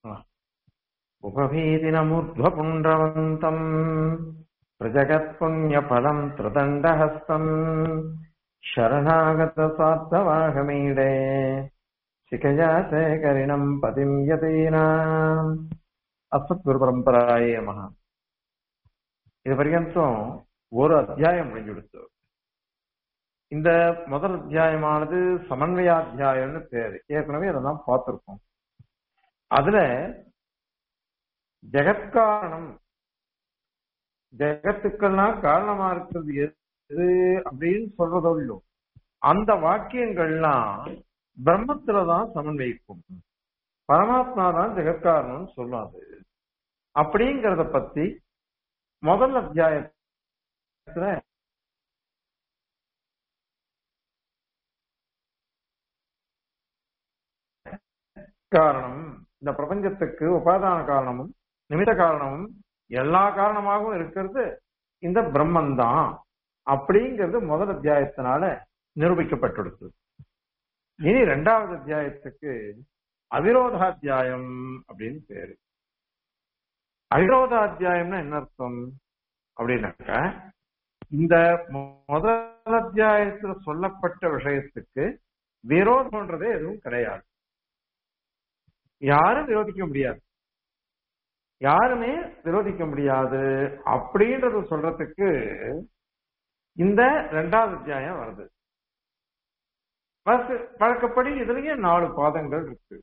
उपभीतिनमूर्ध्वपुण्ड्रवन्तम् प्रजगत्पुण्यफलम् त्रिदण्डहस्तम् शरणागतसार्थवाहमीडे शिखया शेखरिणम् पतिम् यतीनाम् அஸ்மத்குருபரம்பராய மகா இது பர்யந்தம் ஒரு அத்தியாயம் முடிஞ்சுடுத்து இந்த முதல் அத்தியாயமானது சமன்வயாத்தியாயம்னு பேரு ஏற்கனவே அதெல்லாம் பார்த்திருக்கோம் அதுல ஜெகத்காரணம் ஜெகத்துக்கெல்லாம் காரணமா இருக்கிறது எது அப்படின்னு சொல்றதோ இல்லையோ அந்த வாக்கியங்கள்லாம் பிரம்மத்துலதான் சமன்வயிக்கும் பரமாத்மா தான் ஜெகத்காரணம்னு சொல்லாது அப்படிங்கறத பத்தி முதல் அத்தியாயத்துல காரணம் இந்த பிரபஞ்சத்துக்கு உபாதான காரணமும் நிமித்த காரணமும் எல்லா காரணமாகவும் இருக்கிறது இந்த பிரம்மன் தான் அப்படிங்கிறது முதல் அத்தியாயத்தினால நிரூபிக்கப்பட்டுடுது இனி ரெண்டாவது அத்தியாயத்துக்கு அவிரோதாத்தியாயம் அப்படின்னு பேரு அவிரோதாத்தியாயம்னா என்ன அர்த்தம் அப்படின்னாக்க இந்த முதல் அத்தியாயத்துல சொல்லப்பட்ட விஷயத்துக்கு விரோதம்ன்றதே எதுவும் கிடையாது யாரும் விரோதிக்க முடியாது யாருமே விரோதிக்க முடியாது அப்படின்றத சொல்றதுக்கு இந்த ரெண்டாவது அத்தியாயம் வருது வழக்கப்படி இதுலயே நாலு பாதங்கள் இருக்கு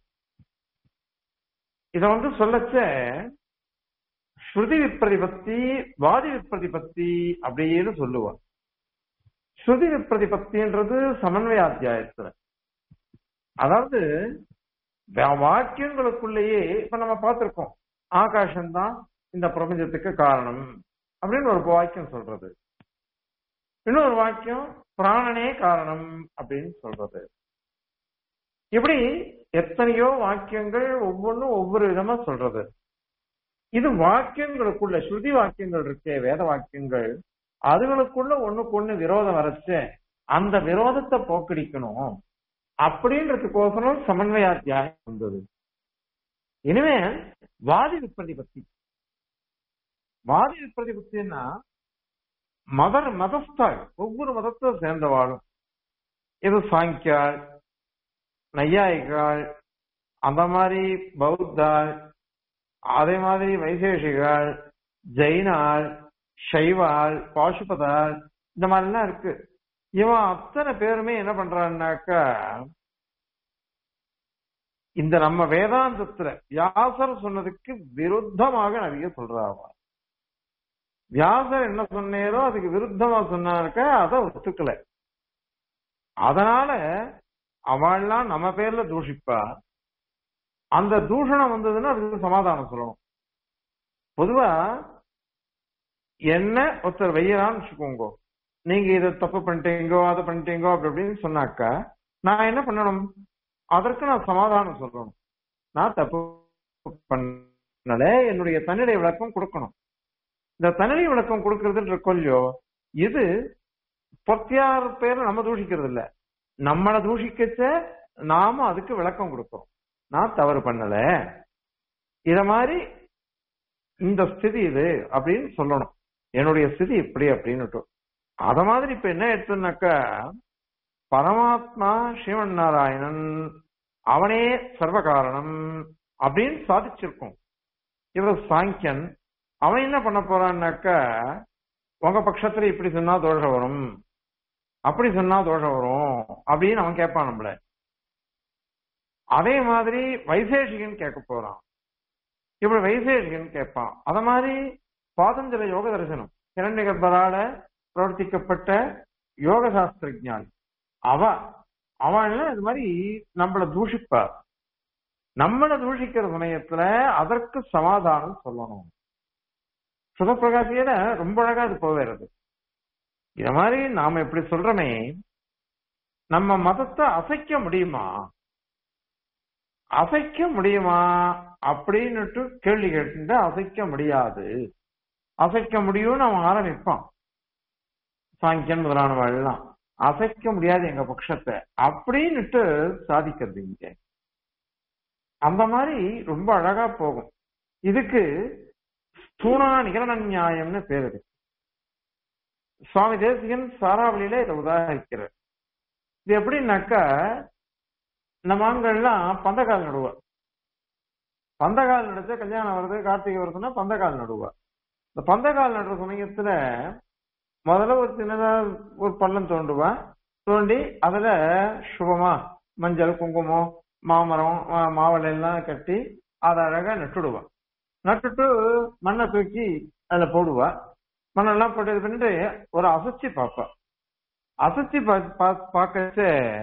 இத வந்து சொல்லச்ச ஸ்ருதி விப்ரதிபத்தி வாதி விப்ரதிபத்தி அப்படின்னு சொல்லுவார் ஸ்ருதி விப்ரதிபத்தின்றது சமன்வய அத்தியாயத்துல அதாவது வாக்கியங்களுக்குள்ளேயே இப்ப நம்ம பார்த்திருக்கோம் ஆகாசம்தான் இந்த பிரபஞ்சத்துக்கு காரணம் அப்படின்னு ஒரு வாக்கியம் சொல்றது இன்னொரு வாக்கியம் பிராணனே காரணம் அப்படின்னு சொல்றது இப்படி எத்தனையோ வாக்கியங்கள் ஒவ்வொன்றும் ஒவ்வொரு விதமா சொல்றது இது வாக்கியங்களுக்குள்ள ஸ்ருதி வாக்கியங்கள் இருக்கே வேத வாக்கியங்கள் அதுகளுக்குள்ள ஒண்ணுக்கு ஒண்ணு விரோதம் வரைச்ச அந்த விரோதத்தை போக்கடிக்கணும் அப்படின்றதுக்கோசரம் சமன்வயாத்தியாயம் வந்தது இனிமே வாதி விப்ரதிபத்தி வாதி விப்ரதிபத்தின்னா மதர் மதஸ்தாள் ஒவ்வொரு மதத்தை சேர்ந்தவாளும் இது சாங்கியாள் நையாயிகாள் அந்த மாதிரி பௌத்தாள் அதே மாதிரி வைசேஷிகாள் ஜெயினாள் சைவாள் பாசுபதாள் இந்த மாதிரிலாம் இருக்கு இவன் அத்தனை பேருமே என்ன பண்றான்னாக்கா இந்த நம்ம வேதாந்தத்துல வியாசர் சொன்னதுக்கு விருத்தமாக நிறைய சொல்றாவா வியாசர் என்ன சொன்னேரோ அதுக்கு விருத்தமா சொன்னாக்க அதை ஒத்துக்கல அதனால அவள்லாம் நம்ம பேர்ல தூஷிப்பா அந்த தூஷணம் வந்ததுன்னா அதுக்கு சமாதானம் சொல்லணும் பொதுவா என்ன ஒருத்தர் வெய்யறான்னு வச்சுக்கோங்க நீங்க இதை தப்பு பண்ணிட்டீங்கோ அதை பண்ணிட்டீங்கோ அப்படி அப்படின்னு சொன்னாக்கா நான் என்ன பண்ணணும் அதற்கு நான் சமாதானம் சொல்லணும் நான் தப்பு பண்ணல என்னுடைய தன்னிலை விளக்கம் கொடுக்கணும் இந்த தன்னிலை விளக்கம் கொடுக்கறதுன்ற கொல்லியோ இது பொத்தியார் பேர் நம்ம தூஷிக்கிறது இல்ல நம்மளை தூஷிக்கச்ச நாம அதுக்கு விளக்கம் கொடுக்கிறோம் நான் தவறு பண்ணல இத மாதிரி இந்த ஸ்திதி இது அப்படின்னு சொல்லணும் என்னுடைய ஸ்திதி இப்படி அப்படின்னுட்டு அத மாதிரி இப்ப என்ன எடுத்துனாக்கா பரமாத்மா ஸ்ரீமன் நாராயணன் அவனே சர்வ காரணம் அப்படின்னு சாதிச்சிருக்கோம் இவர் சாங்கியன் அவன் என்ன பண்ண போறான்னாக்கா உங்க பட்சத்துல இப்படி சொன்னா தோஷம் வரும் அப்படி சொன்னா தோஷம் வரும் அப்படின்னு அவன் கேட்பான் நம்மள அதே மாதிரி வைசேஷிகன் கேட்க போறான் இப்படி வைசேஷிகன் கேட்பான் அத மாதிரி பாதஞ்சல யோக தரிசனம் இரண்ய கர்ப்பரால பிரவர்த்திக்கப்பட்ட யோக சாஸ்திரஜான் அவ அவன் இது மாதிரி நம்மள தூஷிப்பார் நம்மள தூஷிக்கிற சமயத்துல அதற்கு சமாதானம் சொல்லணும் சுகப்பிரகாசியில ரொம்ப அழகா அது போவேறது இத மாதிரி நாம இப்படி சொல்றோமே நம்ம மதத்தை அசைக்க முடியுமா அசைக்க முடியுமா அப்படின்னுட்டு கேள்வி கேட்டு அசைக்க முடியாது அசைக்க முடியும்னு அவன் ஆரம்பிப்பான் சாங்கியன் முதலானவள் எல்லாம் அசைக்க முடியாது எங்க பட்சத்தை அப்படின்னுட்டு சாதிக்கிறது இங்க அந்த மாதிரி ரொம்ப அழகா போகும் இதுக்கு ஸ்தூணா நிகரண நியாயம்னு பேர் இருக்கு சுவாமி தேசிகன் சாராவளியில இதை உதாரிக்கிறார் இது எப்படின்னாக்கா நம்ம ஆண்கள்லாம் பந்தக்கால் நடுவா பந்தக்கால் நடுச்சா கல்யாணம் வருது கார்த்திகை வருதுன்னா பந்தக்கால் நடுவா இந்த பந்தக்கால் நடுற சமயத்துல முதல்ல ஒரு சின்னதா ஒரு பள்ளம் தோண்டுவா தோண்டி அதுல சுபமா மஞ்சள் குங்குமம் மாமரம் மா- மாவளை எல்லாம் கட்டி அதை அழகா நட்டுடுவா நட்டுட்டு மண்ணை தூக்கி அதுல போடுவா மண்ணெல்லாம் போட்டு இது பண்ணிட்டு ஒரு அசைச்சி பார்ப்பா அசைச்சி பார்க்கச்ச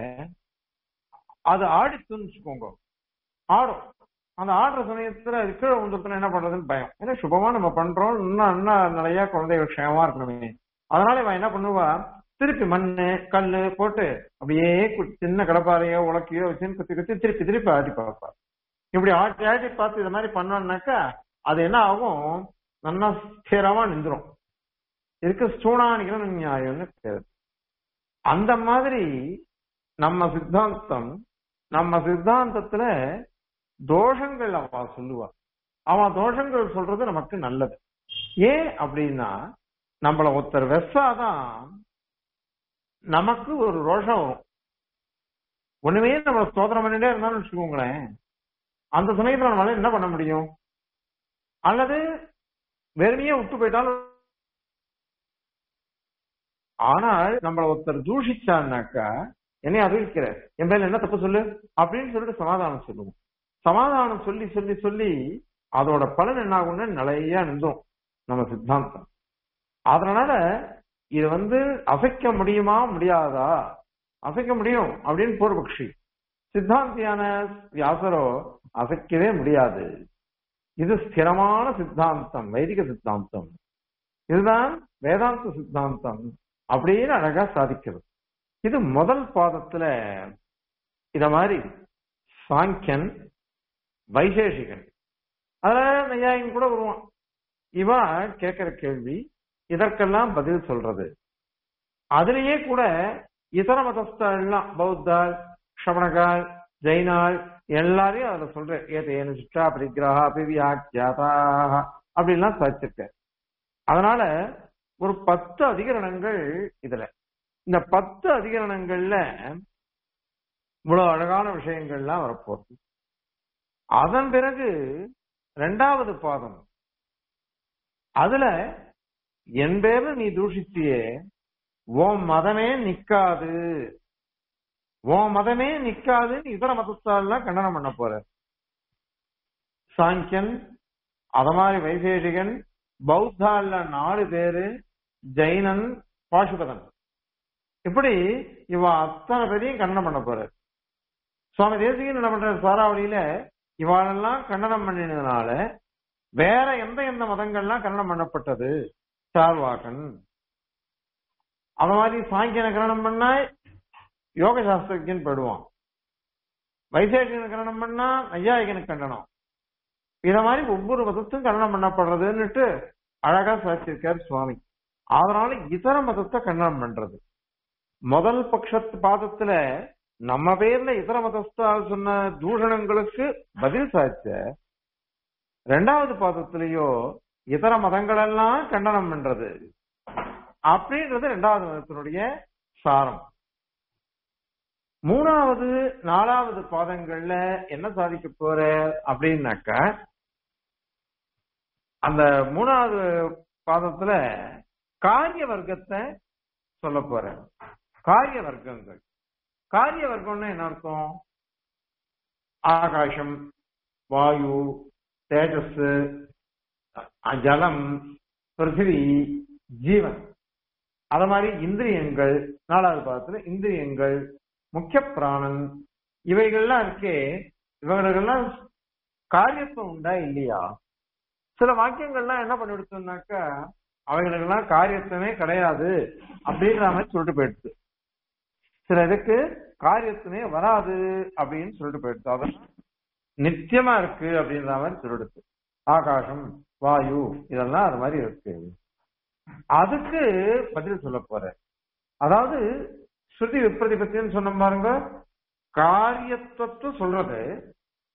அது ஆடித்துன்னு வச்சுக்கோங்க ஆடும் அந்த ஆடுற சமயத்துல அது கீழே விழுந்துருச்சுன்னா என்ன பண்றதுன்னு பயம் ஏன்னா சுபமா நம்ம பண்றோம் இன்னும் இன்னும் நிறைய குழந்தை விஷயமா இருக்கணுமே அதனால இவன் என்ன பண்ணுவா திருப்பி மண்ணு கல்லு போட்டு அப்படியே கு- சின்ன கடப்பாறையோ உலக்கையோ வச்சு குத்தி குத்தி திருப்பி திருப்பி ஆட்டி பார்ப்பா இப்படி ஆட்டி ஆட்டி பார்த்து இது மாதிரி பண்ணோம்னாக்கா அது என்ன ஆகும் நல்லா ஸ்திரமா நின்றுரும் இதுக்கு ஸ்தூணானிகள் நியாயம்னு பேரு அந்த மாதிரி நம்ம சித்தாந்தம் நம்ம சித்தாந்தத்துல தோஷங்கள் அவ சொல்லுவா அவன் தோஷங்கள் சொல்றது நமக்கு நல்லது ஏன் அப்படின்னா நம்மள ஒருத்தர் வெசாதான் நமக்கு ஒரு ரோஷம் வரும் ஒண்ணுமே நம்ம ஸ்தோத்திரம் பண்ணிட்டே இருந்தாலும் வச்சுக்கோங்களேன் அந்த சமயத்துல நம்மளால என்ன பண்ண முடியும் அல்லது வெறுமையே விட்டு போயிட்டாலும் ஆனால் நம்மள ஒருத்தர் தூஷிச்சான்னாக்கா என்னை அறிவிக்கிற என் மேல என்ன தப்பு சொல்லு அப்படின்னு சொல்லிட்டு சமாதானம் சொல்லுவோம் சமாதானம் சொல்லி சொல்லி சொல்லி அதோட பலன் என்ன ஆகும்னு நிலையா நின்றோம் நம்ம சித்தாந்தம் அதனால இது வந்து அசைக்க முடியுமா முடியாதா அசைக்க முடியும் அப்படின்னு பூர்வபக்ஷி சித்தாந்தியான வியாசரோ அசைக்கவே முடியாது இது ஸ்திரமான சித்தாந்தம் வைதிக சித்தாந்தம் இதுதான் வேதாந்த சித்தாந்தம் அப்படின்னு அழகா சாதிக்கிறது இது முதல் பாதத்துல இத மாதிரி சாங்கியன் வைசேஷிகன் அதுல நையாயின் கூட வருவான் இவன் கேட்கிற கேள்வி இதற்கெல்லாம் பதில் சொல்றது அதுலயே கூட இதர மதஸ்தெல்லாம் பௌத்தாள் ஷவணகால் ஜெயினாள் எல்லாரையும் அதுல சொல்றேன் ஏதேனு சிஷ்டா பரிகிரகா பிவியாக்கியாதாக அப்படின்லாம் சாதிச்சிருக்க அதனால ஒரு பத்து அதிகரணங்கள் இதுல இந்த பத்து அதிகரணங்கள்ல இவ்வளவு அழகான விஷயங்கள்லாம் வரப்போகுது அதன் பிறகு ரெண்டாவது பாதம் அதுல என் பேர்ல நீ தூஷித்தியே உன் மதமே நிக்காது உன் மதமே நிக்காதுன்னு இதர மதத்தாலாம் கண்டனம் பண்ண போற சாங்கியன் அத மாதிரி வைசேஷிகன் பௌத்தால நாலு பேரு ஜெயினன் பாசுபதன் இப்படி இவ அத்தனை பேரையும் கண்டனம் பண்ண போற சுவாமி தேசிகன் என்ன பண்ற சாராவளியில இவாளெல்லாம் கண்டனம் பண்ணினதுனால வேற எந்த எந்த மதங்கள்லாம் கண்டனம் பண்ணப்பட்டது சார்வாக்கன் அத மாதிரி சாங்கியனை கண்டனம் பண்ணா யோக சாஸ்திரஜன் படுவான் வைசேஷிகனை கண்டனம் பண்ணா நையாயிகனுக்கு கண்டனம் இத மாதிரி ஒவ்வொரு மதத்தும் கண்டனம் பண்ணப்படுறதுன்னுட்டு அழகா சாட்சியிருக்கார் சுவாமி அதனால இதர மதத்தை கண்டனம் பண்றது முதல் பட்சத்து பாதத்துல நம்ம பேர்ல இதர மதஸ்தால் சொன்ன தூஷணங்களுக்கு பதில் சாய்ச்ச ரெண்டாவது பாதத்திலேயோ இதர மதங்களெல்லாம் கண்டனம் பண்றது அப்படின்றது ரெண்டாவது மதத்தினுடைய சாரம் மூணாவது நாலாவது பாதங்கள்ல என்ன சாதிக்க போற அப்படின்னாக்கா அந்த மூணாவது பாதத்துல காரிய வர்க்கத்தை சொல்ல போற காரிய வர்க்கங்கள் காரிய வர்க்கம்னா என்ன அர்த்தம் ஆகாசம் வாயு தேஜஸ் ஜலம் பிருத்திவி ஜீவன் அத மாதிரி இந்திரியங்கள் நாலாவது பாதத்துல இந்திரியங்கள் முக்கிய பிராணன் இவைகள்லாம் இருக்கே இவங்களுக்கெல்லாம் காரியத்துவம் உண்டா இல்லையா சில வாக்கியங்கள்லாம் என்ன பண்ணி கொடுத்தோம்னாக்கா அவைகளுக்கெல்லாம் காரியத்துவமே கிடையாது அப்படின்ற மாதிரி சொல்லிட்டு போயிடுது சில இதுக்கு காரியத்துவமே வராது அப்படின்னு சொல்லிட்டு போயிடுது அதெல்லாம் நித்தியமா இருக்கு அப்படின்ற மாதிரி சொல்லிடுது ஆகாசம் வாயு இதெல்லாம் அது மாதிரி இருக்கு அதுக்கு பதில் சொல்ல போற அதாவது ஸ்ருதி விப்ரதிபத்தின்னு சொன்ன பாருங்க காரியத்துவத்தை சொல்றது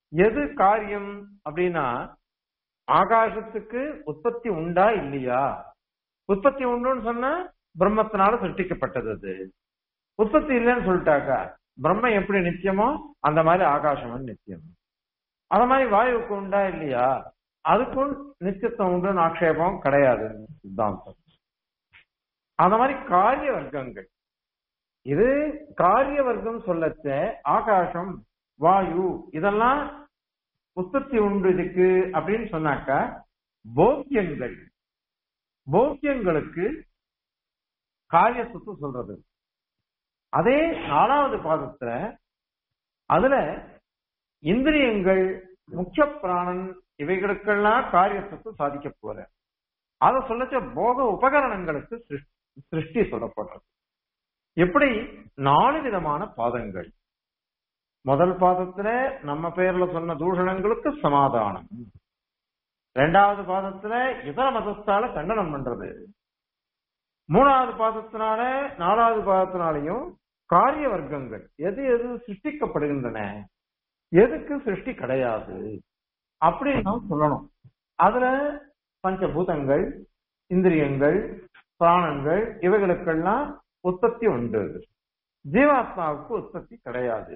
எது காரியம் அப்படின்னா ஆகாசத்துக்கு உற்பத்தி உண்டா இல்லையா உற்பத்தி உண்டுன்னு சொன்னா பிரம்மத்தினால சிருஷ்டிக்கப்பட்டது அது உற்பத்தி இல்லைன்னு சொல்லிட்டாக்கா பிரம்மம் எப்படி நித்தியமோ அந்த மாதிரி ஆகாசம் நித்தியம் அத மாதிரி வாயுவுக்கு உண்டா இல்லையா அதுக்கும் நித்தியத்துவம் உண்டுன்னு ஆக்ஷேபம் கிடையாது சித்தாந்தம் அந்த மாதிரி காரிய வர்க்கங்கள் இது காரிய வர்க்கம் சொல்லச்ச ஆகாசம் வாயு இதெல்லாம் உற்பத்தி உண்டு இதுக்கு அப்படின்னு சொன்னாக்கா போக்கியங்கள் போக்கியங்களுக்கு காரியத்துவம் சொல்றது அதே நாலாவது பாதத்துல அதுல இந்திரியங்கள் முக்கிய பிராணன் இவைகளுக்கெல்லாம் காரியத்துவத்தை சாதிக்க போற அத சொல்லச்ச போக உபகரணங்களுக்கு சிருஷ்டி சொல்லப்படுறது எப்படி நாலு விதமான பாதங்கள் முதல் பாதத்துல நம்ம பேர்ல சொன்ன தூஷணங்களுக்கு சமாதானம் ரெண்டாவது பாதத்துல இதர மதத்தால கண்டனம் பண்றது மூணாவது பாதத்தினால நாலாவது பாதத்தினாலையும் காரிய வர்க்கங்கள் எது எது சிருஷ்டிக்கப்படுகின்றன எதுக்கு சிருஷ்டி கிடையாது அப்படின்னு நாம் சொல்லணும் அதுல பஞ்சபூதங்கள் இந்திரியங்கள் பிராணங்கள் இவைகளுக்கெல்லாம் உற்பத்தி உண்டு ஜீவாத்மாவுக்கு உற்பத்தி கிடையாது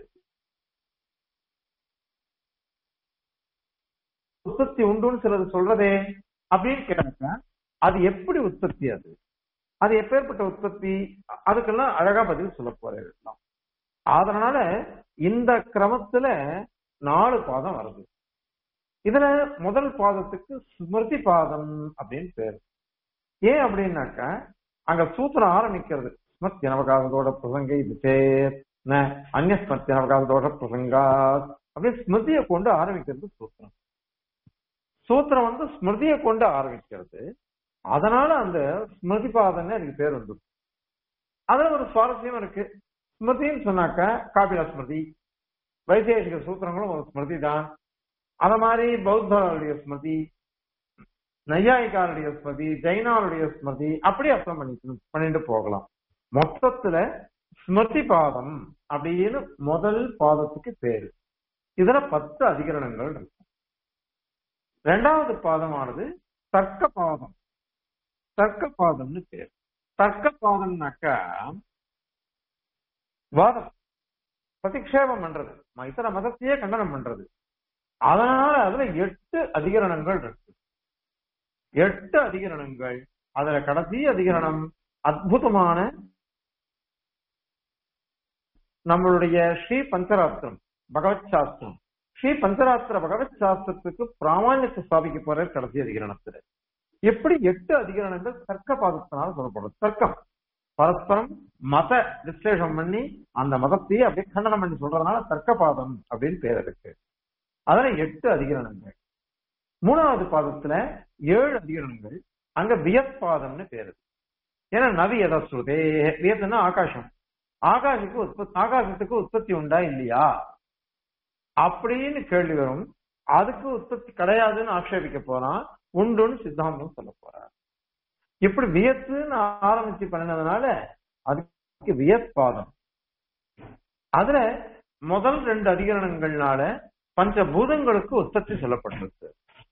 உற்பத்தி உண்டுன்னு சிலது சொல்றதே அப்படின்னு கேட்டாக்கா அது எப்படி உற்பத்தி அது அது எப்பேற்பட்ட உற்பத்தி அதுக்கெல்லாம் அழகா பதில் சொல்ல போறேன் அதனால இந்த கிரமத்துல நாலு பாதம் வருது இதுல முதல் பாதத்துக்கு ஸ்மிருதி பாதம் அப்படின்னு பேரு ஏன் அப்படின்னாக்கா அங்க சூத்திரம் ஆரம்பிக்கிறது ஸ்மத் எனவகாசதோட பிரசங்க இது சேர் அந்நிய ஸ்மத் எனவகாசதோட பிரசங்கா அப்படின்னு ஸ்மிருதியை கொண்டு ஆரம்பிக்கிறது சூத்திரம் சூத்திரம் வந்து ஸ்மிருதியை கொண்டு ஆரம்பிக்கிறது அதனால அந்த ஸ்மிருதி பாதம்னு எனக்கு பேர் வந்து அதுல ஒரு சுவாரஸ்யம் இருக்கு ஸ்மிருதின்னு சொன்னாக்க காபில ஸ்மிருதி வைசேஷிக சூத்திரங்களும் ஒரு ஸ்மிருதி தான் அத மாதிரி பௌத்தருடைய ஸ்மிருதி நையாயிக்காருடைய ஸ்மிருதி ஜெயினாருடைய ஸ்மிருதி அப்படி அர்த்தம் பண்ணி பண்ணிட்டு போகலாம் மொத்தத்துல ஸ்மிருதி பாதம் அப்படின்னு முதல் பாதத்துக்கு பேரு இதுல பத்து அதிகரணங்கள் இருக்கு ரெண்டாவது பாதமானது தர்க்க பாதம் தர்க்க பாதம்னு பேர் தர்க்க பாதம்னாக்கா வாதம் பிரதிக்ஷேபம் பண்றது இத்தனை மதத்தையே கண்டனம் பண்றது அதனால அதுல எட்டு அதிகரணங்கள் இருக்கு எட்டு அதிகரணங்கள் அதுல கடைசி அதிகரணம் அற்புதமான நம்மளுடைய ஸ்ரீ பஞ்சராத்திரம் பகவத் சாஸ்திரம் ஸ்ரீ பஞ்சராத்திர பகவத் சாஸ்திரத்துக்கு பிராமணியத்தை ஸ்தாபிக்க போற கடைசி அதிகரணத்துல எப்படி எட்டு அதிகரணங்கள் தர்க்க பாதத்தினால் சொல்லப்படுறது தர்க்கம் பரஸ்பரம் மத விசேஷம் பண்ணி அந்த மதத்தையே அப்படியே கண்டனம் பண்ணி சொல்றதுனால தர்க்க பாதம் அப்படின்னு பேர் இருக்கு அதுல எட்டு அதிகரணங்கள் மூணாவது பாதத்துல ஏழு அதிகரணங்கள் அங்க வியத்பாதம்னு பேரு ஏன்னா நவி எதஸ்ருதே வியத்துனா ஆகாசம் ஆகாஷுக்கு உற்பத்தி ஆகாசத்துக்கு உற்பத்தி உண்டா இல்லையா அப்படின்னு கேள்வி வரும் அதுக்கு உற்பத்தி கிடையாதுன்னு ஆக்ஷேபிக்க போறான் உண்டுன்னு சித்தாந்தம் சொல்ல போறார் இப்படி வியத்துன்னு ஆரம்பிச்சு பண்ணினதுனால அதுக்கு வியத்பாதம் அதுல முதல் ரெண்டு அதிகரணங்கள்னால பஞ்சபூதங்களுக்கு உற்பத்தி சொல்லப்பட்டிருக்கு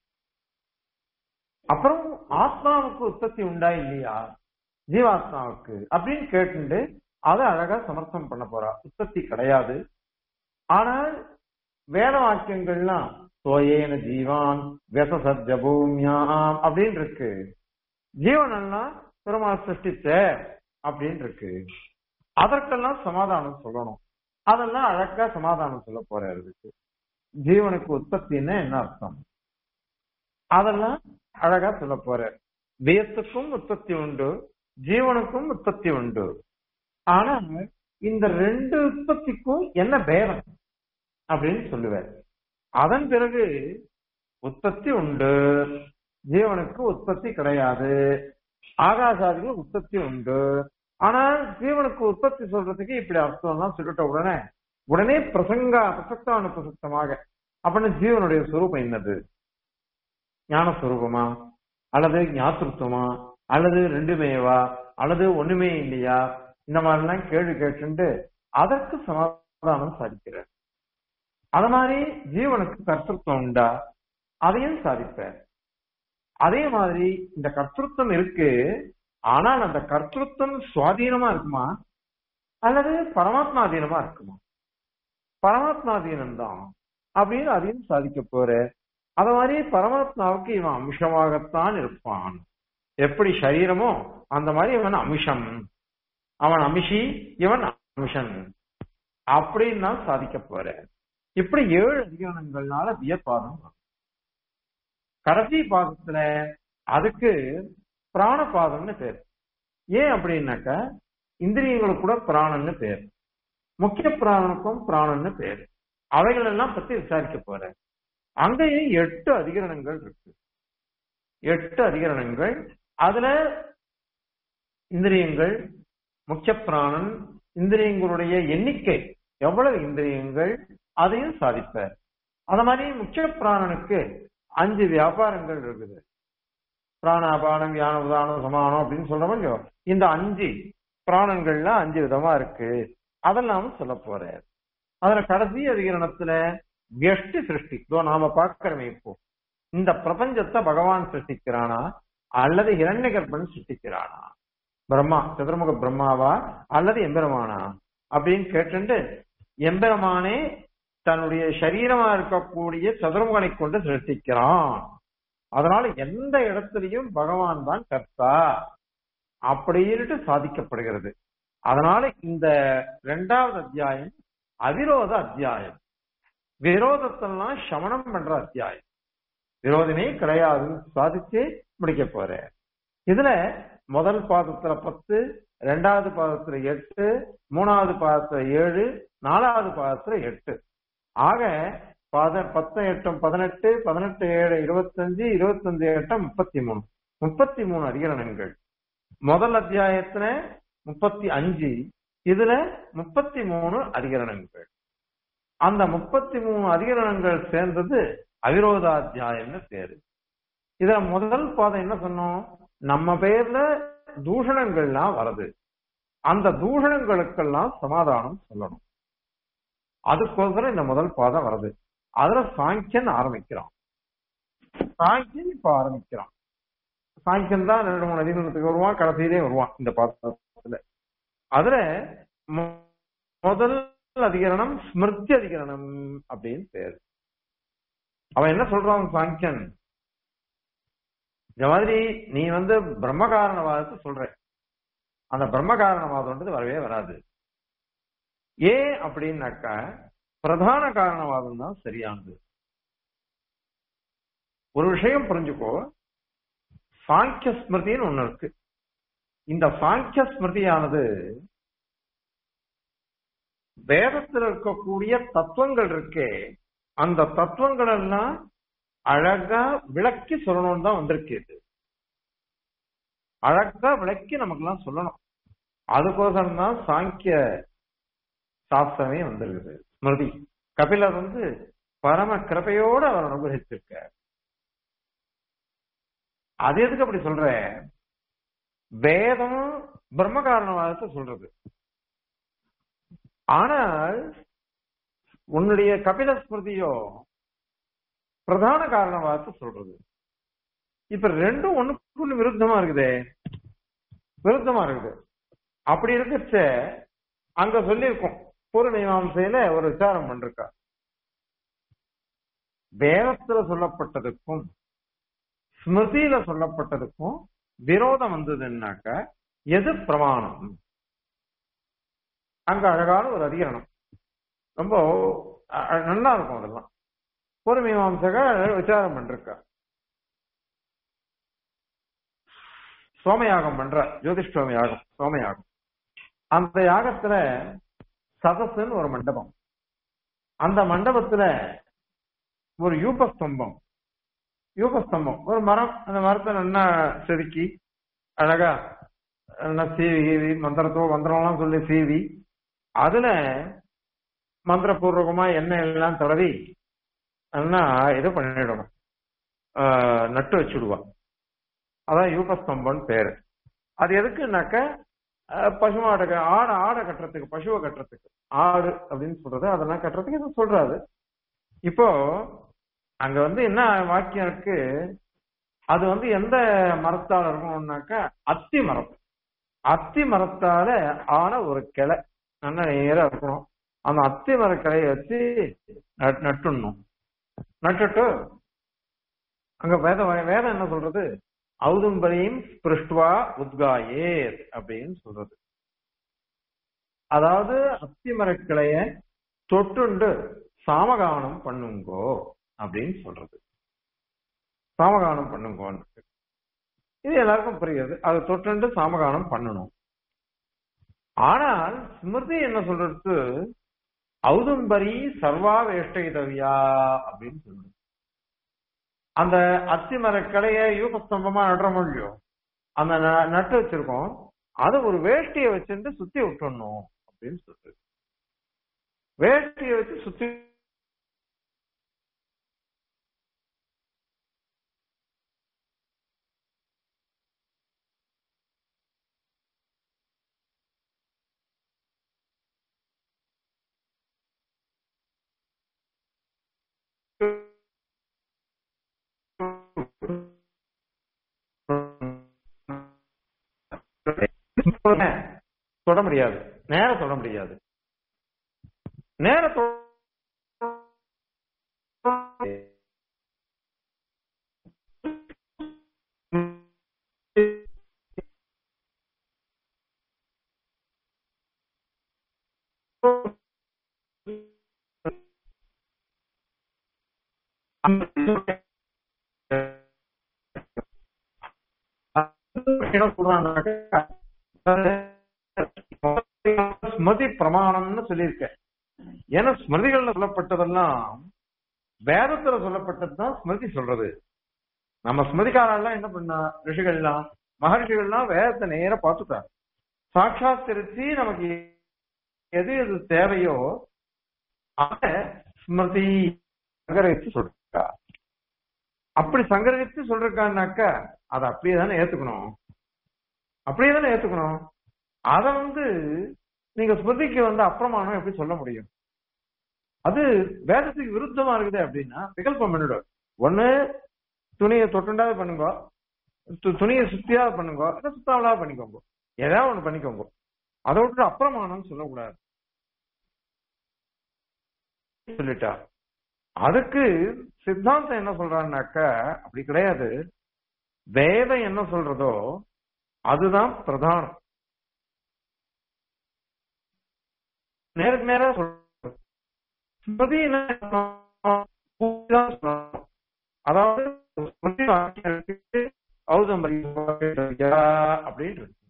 அப்புறம் ஆத்மாவுக்கு உற்பத்தி உண்டா இல்லையா ஜீவாத்மாவுக்கு அப்படின்னு கேட்டுண்டு அதை அழகா சமர்த்தம் பண்ண போறா உற்பத்தி கிடையாது ஆனால் வேத வாக்கியங்கள்லாம் சோயேன ஜீவான் வெசசத்ய பூமியாம் அப்படின்னு இருக்கு ஜீவன் எல்லாம் பெருமாள் சிருஷ்டிச்ச அப்படின்னு இருக்கு அதற்கெல்லாம் சமாதானம் சொல்லணும் அதெல்லாம் அழகா சமாதானம் சொல்ல போறாரு இருக்கு ஜீவனுக்கு உற்பத்தின்னா என்ன அர்த்தம் அதெல்லாம் அழகா சொல்ல போற வியத்துக்கும் உற்பத்தி உண்டு ஜீவனுக்கும் உற்பத்தி உண்டு ஆனா இந்த ரெண்டு உற்பத்திக்கும் என்ன பேதம் அப்படின்னு சொல்லுவார் அதன் பிறகு உற்பத்தி உண்டு ஜீவனுக்கு உற்பத்தி கிடையாது ஆகாசாதிகள் உற்பத்தி உண்டு ஆனால் ஜீவனுக்கு உற்பத்தி சொல்றதுக்கு இப்படி அர்த்தம்லாம் சொல்லிட்ட உடனே உடனே பிரசங்கா பிரசக்தானு பிரசக்தமாக அப்படின்னு ஜீவனுடைய சுரூபம் என்னது ஞானஸ்வரூபமா அல்லது ஞாத்திருத்தமா அல்லது ரெண்டுமேவா அல்லது ஒண்ணுமே இல்லையா இந்த மாதிரிலாம் கேள்வி கேட்டு அதற்கு சமாதானம் சாதிக்கிறார் அது மாதிரி ஜீவனுக்கு கர்த்தத்துவம் உண்டா அதையும் சாதிப்பார் அதே மாதிரி இந்த கர்த்தத்துவம் இருக்கு ஆனால் அந்த கர்த்தத்துவம் சுவாதீனமா இருக்குமா அல்லது பரமாத்மாதீனமா இருக்குமா பரமாத்மாதீனம் தான் அப்படின்னு அதையும் சாதிக்க போற அத மாதிரி பரமாத்மாவுக்கு இவன் அம்சமாகத்தான் இருப்பான் எப்படி சரீரமோ அந்த மாதிரி இவன் அம்சம் அவன் அமிஷி இவன் அம்சன் அப்படின்னு நான் சாதிக்க போற இப்படி ஏழு அதிகாரங்கள்னால வியப்பாதம் வரும். கடைசி பாதத்துல அதுக்கு பிராணபாதம்னு பேர் ஏன் அப்படின்னாக்க இந்திரியங்களுக்கு கூட பிராணன்னு பேர் முக்கிய பிராணனுக்கும் பிராணன்னு பேர் அவைகள் எல்லாம் பத்தி விசாரிக்க போறேன் அங்கேயும் எட்டு அதிகரணங்கள் இருக்கு எட்டு அதிகரணங்கள் அதுல இந்திரியங்கள் முக்கிய பிராணன் இந்திரியங்களுடைய எண்ணிக்கை எவ்வளவு இந்திரியங்கள் அதையும் சாதிப்பார் அத மாதிரி முக்கிய பிராணனுக்கு அஞ்சு வியாபாரங்கள் இருக்குது பிராணாபானம் யான உதானம் சமானம் அப்படின்னு சொல்றோம் இல்லையோ இந்த அஞ்சு பிராணங்கள்ல அஞ்சு விதமா இருக்கு அதெல்லாம் சொல்ல போறார் அதுல கடைசி அதிகரணத்துல வெஷ்டி சிருஷ்டி இதோ நாம பார்க்கிறோமே இப்போ இந்த பிரபஞ்சத்தை பகவான் சிருஷ்டிக்கிறானா அல்லது இரண்ய கர்ப்பன் சிருஷ்டிக்கிறானா பிரம்மா சதுர்முக பிரம்மாவா அல்லது எம்பெருமானா அப்படின்னு கேட்டுண்டு எம்பெருமானே தன்னுடைய சரீரமா இருக்கக்கூடிய சதுர்முகனை கொண்டு சிருஷ்டிக்கிறான் அதனால எந்த இடத்துலயும் பகவான் தான் கர்த்தா அப்படின்ட்டு சாதிக்கப்படுகிறது அதனால இந்த இரண்டாவது அத்தியாயம் அவிரோத அத்தியாயம் விரோதத்தெல்லாம் சமணம் பண்ற அத்தியாயம் விரோதமே கிடையாதுன்னு சாதிச்சு முடிக்க போற இதுல முதல் பாதத்துல பத்து ரெண்டாவது பாதத்துல எட்டு மூணாவது பாதத்துல ஏழு நாலாவது பாதத்துல எட்டு ஆக பத பத்து எட்டும் பதினெட்டு பதினெட்டு ஏழு இருபத்தஞ்சு இருபத்தஞ்சு எட்டம் முப்பத்தி மூணு முப்பத்தி மூணு அதிகரணங்கள் முதல் அத்தியாயத்துல முப்பத்தி அஞ்சு இதுல முப்பத்தி மூணு அதிகரணங்கள் அந்த முப்பத்தி மூணு அதிகரணங்கள் சேர்ந்தது அவிரோதாத்தியாயம்னு பேரு இதுல முதல் பாதம் என்ன சொன்னோம் நம்ம பேர்ல தூஷணங்கள்லாம் வருது அந்த தூஷணங்களுக்கெல்லாம் சமாதானம் சொல்லணும் அதுக்கோசரம் இந்த முதல் பாதம் வருது அதுல சாங்கியன் ஆரம்பிக்கிறான் சாங்கியன் இப்ப ஆரம்பிக்கிறான் சாங்கியன் தான் ரெண்டு மூணு அதிகரணத்துக்கு வருவான் கடைசியிலே வருவான் இந்த பாதத்துல அதுல மு- முதல் அதிகரணம் ஸ்மிருதி அதிகரணம் அப்படின்னு பேரு அவன் என்ன சொல்றான் சாங்கியன் இந்த மாதிரி நீ வந்து பிரம்ம காரணவாதத்தை சொல்ற அந்த பிரம்ம காரணவாதம்ன்றது வரவே வராது ஏன் அப்படின்னாக்கா பிரதான காரணவாதம் தான் சரியானது ஒரு விஷயம் புரிஞ்சுக்கோ சாங்கிய ஸ்மிருதின்னு ஒண்ணு இருக்கு இந்த சாங்கிய ஸ்மிருதியானது வேதத்தில் இருக்கக்கூடிய தத்துவங்கள் இருக்கே அந்த தத்துவங்கள் எல்லாம் அழகா விளக்கி சொல்லணும்னு தான் வந்திருக்கு இது அழகா விளக்கி நமக்கெல்லாம் சொல்லணும் அதுக்கோசரம் தான் சாங்கிய சாஸ்திரமே வந்திருக்குது ஸ்மிருதி கபிலர் வந்து பரம கிருபையோட அவர் அனுகிரகிச்சிருக்க அது எதுக்கு அப்படி சொல்ற வேதம் பிரம்ம காரணவாதத்தை சொல்றது ஆனால் உன்னுடைய கபில ஸ்மிருதியோ பிரதான காரணவாதத்தை சொல்றது இப்ப ரெண்டும் ஒண்ணுக்கு ஒண்ணு விருத்தமா இருக்குதே விருத்தமா இருக்குது அப்படி இருக்கச்ச அங்க சொல்லியிருக்கோம் பூர்வ மீமாசையில ஒரு விசாரம் பண்ணிருக்கா வேதத்துல சொல்லப்பட்டதுக்கும் ஸ்மிருதியில சொல்லப்பட்டதுக்கும் விரோதம் வந்ததுன்னாக்க எது பிரமாணம் அங்க அழகான ஒரு அதிகரணம் ரொம்ப அ- அ- நல்லா இருக்கும் அதெல்லாம் பூர்வ மீமாம்சக விசாரம் பண்ணிருக்கா சோமயாகம் பண்ற ஜோதிஷ்டோம யாகம் சோமயாகம் அந்த யாகத்துல சதசுன்னு ஒரு மண்டபம் அந்த மண்டபத்துல ஒரு யூபஸ்தம்பம் யூபஸ்தம்பம் ஒரு மரம் அந்த மரத்தை நல்லா செதுக்கி அழகா நல்லா சீவி கீவி மந்திரத்தோ மந்திரம்லாம் சொல்லி சீவி அதுல மந்திரபூர்வகமா எண்ணெய் எல்லாம் தடவி நல்லா இது பண்ணிடணும் ஆஹ் நட்டு வச்சுடுவா அதான் யூபஸ்தம்பம்னு பேரு அது எதுக்குன்னாக்க அஹ், பசுமாடை க- ஆடை ஆடை கட்டுறதுக்கு பசுவை கட்டுறதுக்கு ஆடு அப்படின்னு சொல்றது அதெல்லாம் கட்டுறதுக்கு இது சொல்றாரு இப்போ அங்க வந்து என்ன வாக்கியம் இருக்கு அது வந்து எந்த மரத்தால இருக்கணும்னாக்கா அத்தி மரம் அத்தி மரத்தால ஆன ஒரு கிளை நல்ல நேரா இருக்கணும் அந்த அத்தி மர கிளையை வச்சு நட்- நட்டுடணும் நட்டுட்டு அங்க வேதம் வேதம் என்ன சொல்றது ஔதும்பரியும் பிருஷ்டுவா உத்காயேத் அப்படின்னு சொல்றது அதாவது அத்தி மரக்கிளைய தொட்டுண்டு சாமகானம் பண்ணுங்கோ அப்படின்னு சொல்றது சாமகானம் பண்ணுங்கோன்னு இது எல்லாருக்கும் புரியுது அது தொட்டுண்டு சாமகானம் பண்ணணும் ஆனால் ஸ்மிருதி என்ன சொல்றது ஔதும்பரி சர்வா வேஷ்டகிதவியா அப்படின்னு சொல்லுது அந்த அத்தி மர கிளைய யூகஸ்தம்பமா நடுறோமோ இல்லையோ அந்த ந- நட்டு வச்சிருக்கோம் அதை ஒரு வேஷ்டியை வச்சுட்டு சுத்தி விட்டுடணும் அப்படின்னு சொல்றது வேஷ்டியை வச்சு சுத்தி தொட முடியாது நேர தொட முடியாது நேர தொ- என்ன சொல்றாங்கன்னாக்கா, ஸ்மிருதி பிரமாணம்னு சொல்லியிருக்கேன் ஏன்னா ஸ்மிருதிகள்ல சொல்லப்பட்டதெல்லாம் வேதத்துல சொல்லப்பட்டதுதான் ஸ்மிருதி சொல்றது நம்ம ஸ்மிருதிக்காரெல்லாம் என்ன பண்ணா ரிஷிகள்லாம் மகர்ஷிகள்லாம் வேதத்தை நேரா பார்த்துட்டாங்க சாட்சாத்தரிச்சு நமக்கு எது எது தேவையோ அத ஸ்மிருதி சங்கரிச்சு சொல்றா அப்படி சங்கரிச்சு சொல்றான்னாக்கா அதை அப்படியே தானே ஏத்துக்கணும் அப்படியே தானே ஏத்துக்கணும் அத வந்து நீங்க ஸ்மிருதிக்கு வந்து அப்பிரமாணம் எப்படி சொல்ல முடியும் அது வேதத்துக்கு விருத்தமா இருக்குது அப்படின்னா விகல்பம் பண்ணிடும் ஒண்ணு துணியை தொட்டுண்டாவது பண்ணுங்க து- துணியை சுத்தியாவது பண்ணுங்க இல்லை சுத்தாவலாவது பண்ணிக்கோங்க ஏதாவது ஒண்ணு பண்ணிக்கோங்க அதை விட்டு அப்பிரமாணம் சொல்லக்கூடாது சொல்லிட்டா அதுக்கு சித்தாந்தம் என்ன சொல்றான்னாக்கா அப்படி கிடையாது வேதம் என்ன சொல்றதோ அதுதான் பிரதானம் நேருக்கு நேரா சொல்றது ஸ்மிருதி என்ன சொல்லணும்? பூஜைதான் சொல்லணும். அதாவது ஸ்மிருதி வாக்கியம் இருக்கு, ஔதம்பரி அப்படின்னு இருக்கு.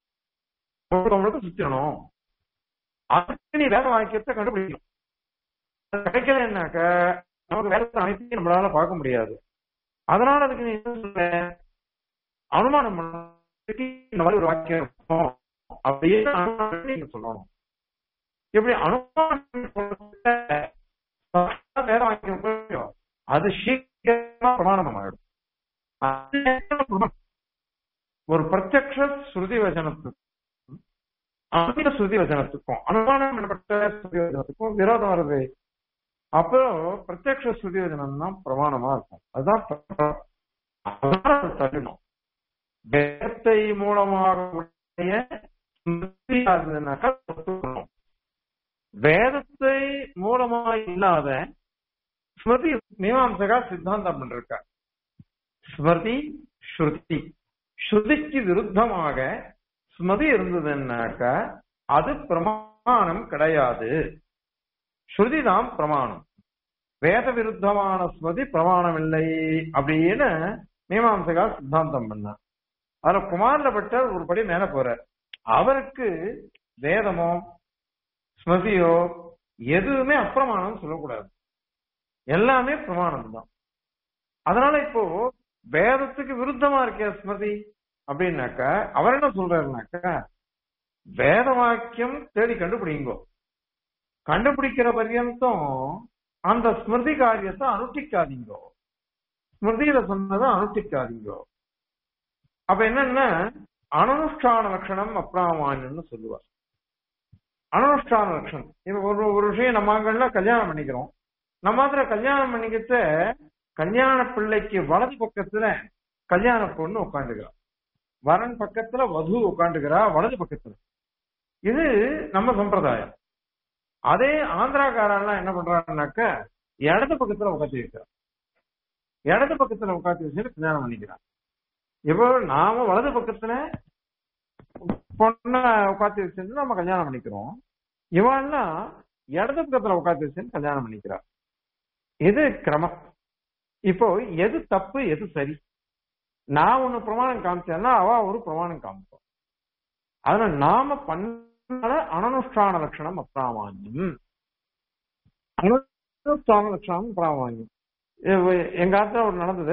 முழுக்க முழுக்க சுத்தணும் அதுக்கு நீ வேத வாக்கியத்தை கண்டுபிடிக்கணும் அது கிடைக்கலன்னாக்க நமக்கு வேதத்தை அனைத்தையும் நம்மளால பார்க்க முடியாது அதனால அதுக்கு நீ என்ன சொல்ற அனுமானம் பண்ணி இந்த மாதிரி ஒரு வாக்கியம் இருக்கும் அப்படின்னு அனுமானம் பண்ணி நீங்க சொல்லணும் இப்படி அனுமானம் சொல்றத வேத வாக்கியம் இருக்கோ, அது சீக்கிரமா பிரமாணம் ஆயிடும் அது பிரமாணம். ஒரு பிரத்யக்ஷ ஸ்ருதி வச்சனத்துக்கும் அனுமதி ஸ்ருதி வச்சனத்துக்கும் அனுமானம் பண்ணப்பட்ட ஸ்ருதி வச்சனத்துக்கும் விரோதம் வருது அப்போ பிரத்யக்ஷ ஸ்ருதி வச்சனம் தான் பிரமாணமா இருக்கும் அதுதான் பிர- அதனால அதை தள்ளணும் வேதத்தை மூலமாக உடைய ஸ்மிருதி ஆகுதுன்னாக்கா ஒத்துக்கணும். வேதத்தை மூலமா இல்லாத ஸ்மிருதி மீமாம்சகா சித்தாந்தம் பண்ணிருக்க ஸ்மிருதி ஸ்ருதி ஸ்ருதிக்கு விருத்தமாக ஸ்மிருதி இருந்ததுன்னாக்கா அது பிரமாணம் கிடையாது ஸ்ருதி தான் பிரமாணம் வேத விருத்தமான ஸ்மிருதி பிரமாணம் இல்லை அப்படின்னு மீமாம்சகா சித்தாந்தம் பண்ணார் அதுல குமாரில பட்டர் ஒரு படி மேல போறார் அவருக்கு வேதமோ ஸ்மிருதியோ எதுவுமே அப்பிரமாணம் சொல்லக்கூடாது எல்லாமே பிரமாணம் தான் அதனால இப்போ வேதத்துக்கு விருத்தமா இருக்க ஸ்மிருதி அப்படின்னாக்கா அவர் என்ன சொல்றாருனாக்கா வேத வாக்கியம் தேடி கண்டுபிடிங்கோ கண்டுபிடிக்கிற பர்யந்தம் அந்த ஸ்மிருதி காரியத்தை அனுஷ்டிக்காதீங்கோ ஸ்மிருதியில சொன்னதை அனுஷ்டிக்காதீங்கோ அப்ப என்னன்னா அனனுஷ்டான லட்சணம் அப்பிராமான்யம்னு சொல்லுவார் அனனுஷ்டான லட்சணம் இப்ப ஒரு ஒரு விஷயம் நம்ம ஆண்கள்ல கல்யாணம் பண்ணிக்கிறோம் நம்ம மாத்திரம் கல்யாணம் பண்ணிக்கிட்டு கல்யாண பிள்ளைக்கு வலது பக்கத்துல கல்யாண பொண்ணு உட்காந்துக்கிறா வரன் பக்கத்துல வது உட்காந்துக்கிறா வலது பக்கத்துல இது நம்ம சம்பிரதாயம் அதே ஆந்திராக்காரெல்லாம் என்ன பண்றாங்கன்னாக்க இடது பக்கத்துல உட்காந்து வைக்கிறா இடது பக்கத்துல உட்காந்து வச்சு கல்யாணம் பண்ணிக்கிறான் இப்போ நாம வலது பக்கத்துல பொண்ண உட்காந்து வச்சிருந்து நம்ம கல்யாணம் பண்ணிக்கிறோம் இவன்லாம் இடது பக்கத்துல உட்காந்து வச்சு கல்யாணம் பண்ணிக்கிறா இது கிரமம் இப்போ எது தப்பு எது சரி நான் ஒண்ணு பிரமாணம் காமிச்சேன்னா அவ ஒரு பிரமாணம் காமிப்போம் அதனால நாம பண்ண அனனுஷ்டான லட்சணம் அப்பிராமான்யம் அனுஷ்டான லட்சணம் பிராமான்யம் இது எங்க ஆத்துல ஒரு நடந்தது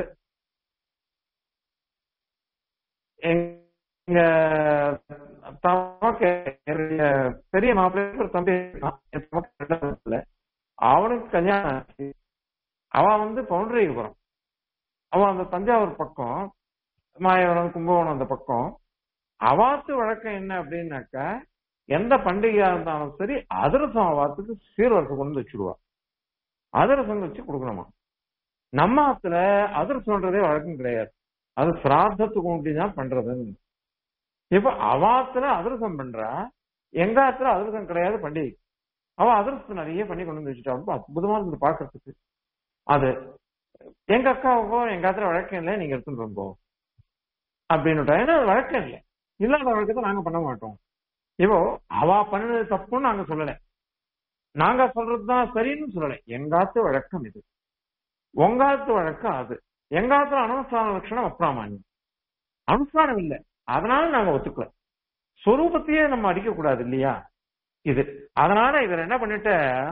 எங்க தமக்கு என்னுடைய பெரிய மாப்பிள்ளை ஒரு தம்பி இருக்கான். என் தமக்கு ரெண்டாவது மாப்பிள்ளை. அவனுக்கு கல்யாணம் ஆச்சு அவன் வந்து பவுண்டரிபுரம் அவன் அந்த தஞ்சாவூர் பக்கம் மாயவரம் கும்பகோணம் அந்த பக்கம் அவாத்து வழக்கம் என்ன அப்படின்னாக்கா எந்த பண்டிகையா இருந்தாலும் சரி அதிரசம் அவாத்துக்கு சீர்வரிசை கொண்டு வச்சுடுவா அதிரசம் வச்சு கொடுக்கணுமா நம்ம ஆத்துல அதிரசம்ன்றதே வழக்கம் கிடையாது அது சிராத்தத்துக்கு ஒண்டிதான் பண்றதுன்னு இப்ப அவாத்துல அதிரசம் பண்றா எங்க ஆத்துல அதிரசம் கிடையாது பண்டிகை அவ அதிரசத்தை நிறைய பண்ணி கொண்டு வந்து வச்சுட்டா ரொம்ப அற்புதமா இருந்து பாக்குறதுக்கு அது எங்க அக்காவுக்கோ எங்க ஆத்துல வழக்கம் இல்லை நீங்க எடுத்துட்டு ரொம்ப அப்படின்னு ஏன்னா அது வழக்கம் இல்லை இல்லாத வழக்கத்தை நாங்க பண்ண மாட்டோம் இப்போ அவ பண்ணது தப்புன்னு நாங்க சொல்லல நாங்க சொல்றதுதான் சரின்னு சொல்லல எங்காத்து வழக்கம் இது உங்காத்து வழக்கம் அது எங்காத்துல அனுஷ்டான லட்சணம் அப்பிராமான்யம் அனுஷ்டானம் இல்லை அதனால நாங்க ஒத்துக்கல சொரூபத்தையே நம்ம அடிக்க கூடாது இல்லையா இது அதனால இவர் என்ன பண்ணிட்ட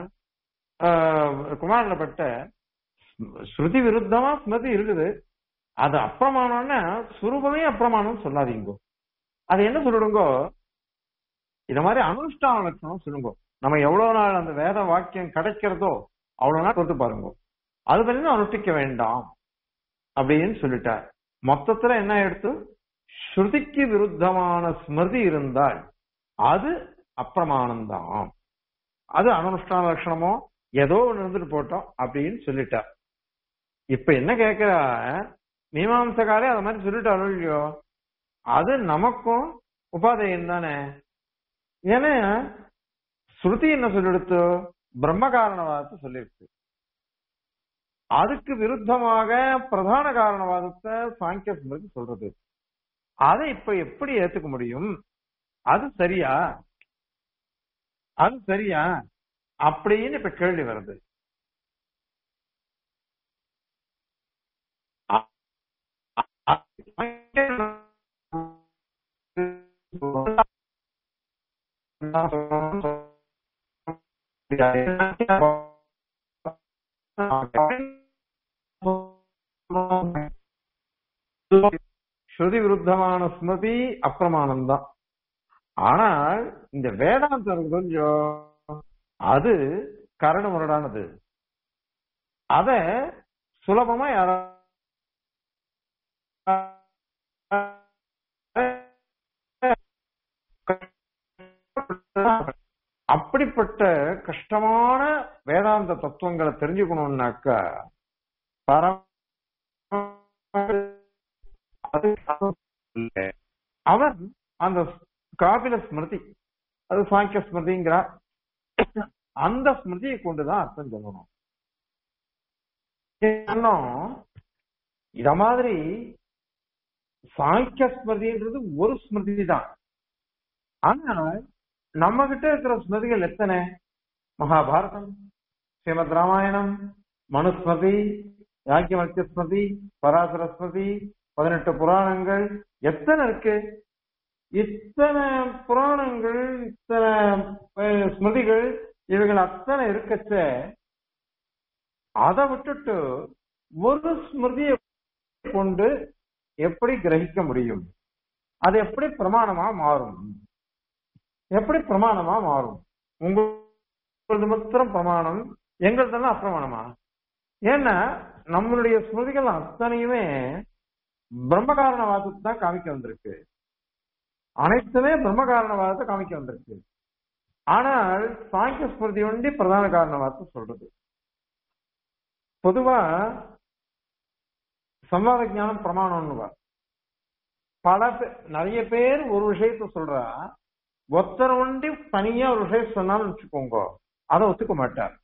குமாரில பட்ட ஸ்ருதி விருத்தமா ஸ்மிருதி இருக்குது அது அப்பிரமாணம்னா சுரூபமே அப்பிரமாணம் சொல்லாதீங்க அது என்ன சொல்லிடுங்கோ இந்த மாதிரி அனுஷ்டான லட்சணம் சொல்லுங்க நம்ம எவ்வளவு நாள் அந்த வேத வாக்கியம் கிடைக்கிறதோ அவ்வளவு நாள் கொடுத்து பாருங்க அது பண்ணி அனுஷ்டிக்க வேண்டாம் அப்படின்னு சொல்லிட்டார் மொத்தத்துல என்ன எடுத்து ஸ்ருதிக்கு விருத்தமான ஸ்மிருதி இருந்தால் அது அப்பிரமாணம்தான் அது அனுஷ்டான லட்சணமோ ஏதோ ஒண்ணு இருந்துட்டு போட்டோம் அப்படின்னு சொல்லிட்டார் இப்ப என்ன கேக்குறா மீமாம்சக்காரே அது மாதிரி சொல்லிட்டாரோ இல்லையோ அது நமக்கும் உபாதையம் தானே ஏன்னா ஸ்ருதி என்ன சொல்லிடுத்து பிரம்ம காரணவாதத்தை சொல்லிருக்கு அதுக்கு விருத்தமாக பிரதான காரணவாதத்தை சாங்கிய ஸ்மிருதி சொல்றது அதை இப்ப எப்படி ஏத்துக்க முடியும் அது சரியா அது சரியா அப்படின்னு இப்ப கேள்வி வருது ஸ்ருதி விருத்தமான ஸ்மிருதி அப்பிரமாணம் தான் ஆனால் இந்த வேதாந்தம் கொஞ்சம் அது கரண முரடானது அத சுலபமா யாரா அப்படிப்பட்ட கஷ்டமான வேதாந்த தத்துவங்களை தெரிஞ்சுக்கணும்னாக்கா பரம் அவன் அந்த காபில ஸ்மிருதி அது சாங்கிய ஸ்மிருதிங்கிறார் அந்த ஸ்மிருதியை கொண்டுதான் அர்த்தம் சொல்லணும் இத மாதிரி சாங்கிய ஸ்மிருதின்றது ஒரு ஸ்மிருதி தான் ஆனால் நம்ம கிட்ட இருக்கிற ஸ்மிருதிகள் எத்தனை மகாபாரதம் ஸ்ரீமத் ராமாயணம் மனுஸ்மிருதி யாக்கியமத்திய ஸ்மிருதி பராசர ஸ்மிருதி பதினெட்டு புராணங்கள் எத்தனை இருக்கு இத்தனை புராணங்கள் இத்தனை ஸ்மிருதிகள் இவைகள் அத்தனை இருக்கச்ச அதை விட்டுட்டு ஒரு ஸ்மிருதியை கொண்டு எப்படி கிரகிக்க முடியும் அது எப்படி பிரமாணமா மாறும் எப்படி பிரமாணமா மாறும் உங்களது மாத்திரம் பிரமாணம் எங்களதெல்லாம் அப்பிரமாணமா ஏன்னா நம்மளுடைய ஸ்மிருதிகள் அத்தனையுமே பிரம்ம காரணவாதத்தை தான் காமிக்க வந்திருக்கு அனைத்துமே பிரம்ம காரணவாதத்தை காமிக்க வந்திருக்கு ஆனால் சாங்கிய ஸ்மிருதி ஒண்டி பிரதான காரணவாதத்தை சொல்றது பொதுவா சம்வாத ஞானம் பிரமாணம்னுவா பல பே- நிறைய பேர் ஒரு விஷயத்த சொல்றா ஒருத்தர் ஒண்டி தனியா ஒரு விஷயம் சொன்னாலும் வச்சுக்கோங்க அதை ஒத்துக்க மாட்டார்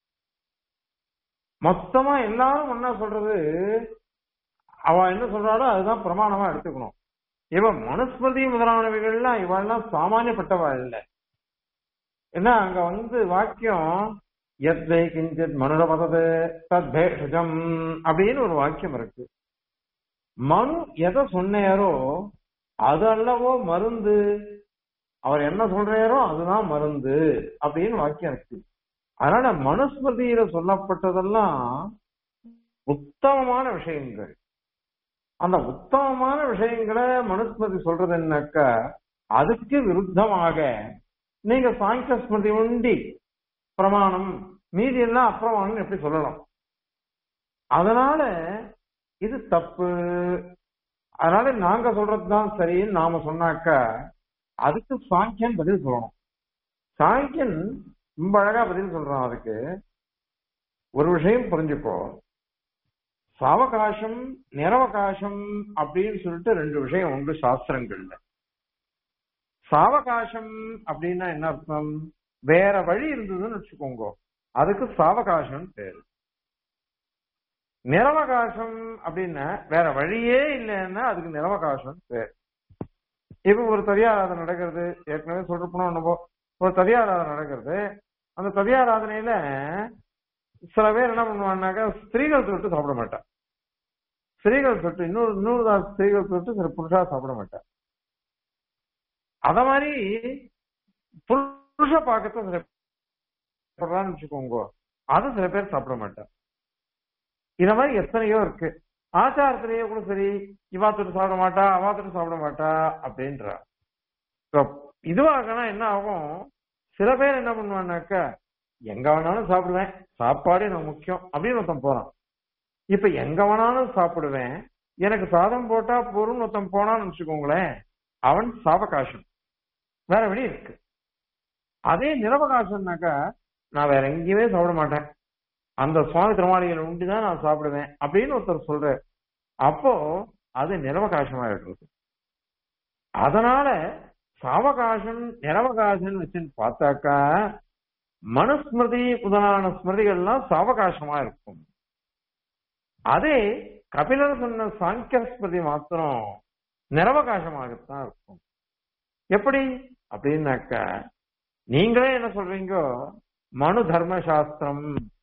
மொத்தமா எல்லாரும் ஒன்னா சொல்றது அவ என்ன சொல்றாளோ அதுதான் பிரமாணமா எடுத்துக்கணும் இவன் மனுஸ்மிருதி முதலானவைகள்லாம் இவெல்லாம் சாமானியப்பட்டவா இல்லை ஏன்னா அங்க வந்து வாக்கியம் எத்தை கிஞ்சித் மனுரபதது தத் பேஷஜம் அப்படின்னு ஒரு வாக்கியம் இருக்கு மனு எதை சொன்னாரோ அது அல்லவோ மருந்து அவர் என்ன சொல்றாரோ அதுதான் மருந்து அப்படின்னு வாக்கியம் இருக்கு அதனால மனுஸ்மிருதியில சொல்லப்பட்டதெல்லாம் உத்தமமான விஷயங்கள் அந்த உத்தமமான விஷயங்களை மனுஸ்மிருதி சொல்றது என்னக்கா அதுக்கு விருத்தமாக நீங்க சாங்கிய ஸ்மிருதி உண்டி பிரமாணம் மீதி எல்லாம் அப்பிரமாணம் எப்படி சொல்லலாம் அதனால இது தப்பு அதனால நாங்க சொல்றதுதான் சரின்னு நாம சொன்னாக்கா அதுக்கு சாங்கியன் பதில் சொல்லணும் சாங்கியன் ரொம்ப அழகா பதில் சொல்றான் அதுக்கு ஒரு விஷயம் புரிஞ்சுக்கோ சாவகாசம் நிரவகாசம் அப்படின்னு சொல்லிட்டு ரெண்டு விஷயம் உண்டு சாஸ்திரங்கள்ல சாவகாசம் அப்படின்னா என்ன அர்த்தம் வேற வழி இருந்ததுன்னு வச்சுக்கோங்க அதுக்கு சாவகாசம் பேரு நிரவகாசம் அப்படின்னா வேற வழியே இல்லைன்னா அதுக்கு நிரவகாசம் பேர் இப்ப ஒரு ததியாராதனை நடக்கிறது ஏற்கனவே சொல்றப்போனா என்னவோ ஒரு ததியாராதனை நடக்கிறது அந்த ததியாராதனையில சில பேர் என்ன பண்ணுவாங்கன்னாக்கா ஸ்திரீகள் தொட்டு சாப்பிட மாட்டா ஸ்திரீகள் தொட்டு இன்னொரு இன்னொரு தான் ஸ்திரீகள் தொட்டு சில புருஷா சாப்பிட மாட்டா அத மாதிரி புருஷ பாக்கத்தை சில சாப்பிடுறான்னு வச்சுக்கோங்க அது சில பேர் சாப்பிட மாட்டா இத மாதிரி எத்தனையோ இருக்கு ஆச்சாரத்திலேயே கூட சரி இவா தொட்டு சாப்பிட மாட்டா அவா தொட்டு சாப்பிட மாட்டா அப்படின்றா இப்ப இதுவாகனா என்ன ஆகும் சில பேர் என்ன பண்ணுவான்னாக்கா எங்க வேணாலும் சாப்பிடுவேன் சாப்பாடு எனக்கு முக்கியம் அப்படின்னு ஒருத்தன் போறான் இப்ப எங்க வேணாலும் சாப்பிடுவேன் எனக்கு சாதம் போட்டா பொருள் ஒருத்தன் போனான்னு வச்சுக்கோங்களேன் அவன் சாவகாசம் வேற வழி இருக்கு அதே நிரவகாசம்னாக்கா நான் வேற எங்கேயுமே சாப்பிட மாட்டேன் அந்த சுவாமி திருமாளிகள் உண்டு தான் நான் சாப்பிடுவேன் அப்படின்னு ஒருத்தர் சொல்றாரு அப்போ அது நிரவகாசமா இருக்கிறது அதனால சாவகாசம் நிரவகாசம் வச்சுன்னு பார்த்தாக்கா மனுஸ்மிருதி முதலான ஸ்மிருதிகள்லாம் சாவகாசமா இருக்கும் அதே கபிலர் சொன்ன சாங்கிய ஸ்மிருதி மாத்திரம் நிரவகாசமாகத்தான் இருக்கும் எப்படி அப்படின்னாக்கா நீங்களே என்ன சொல்றீங்க மனு தர்மசாஸ்திரம்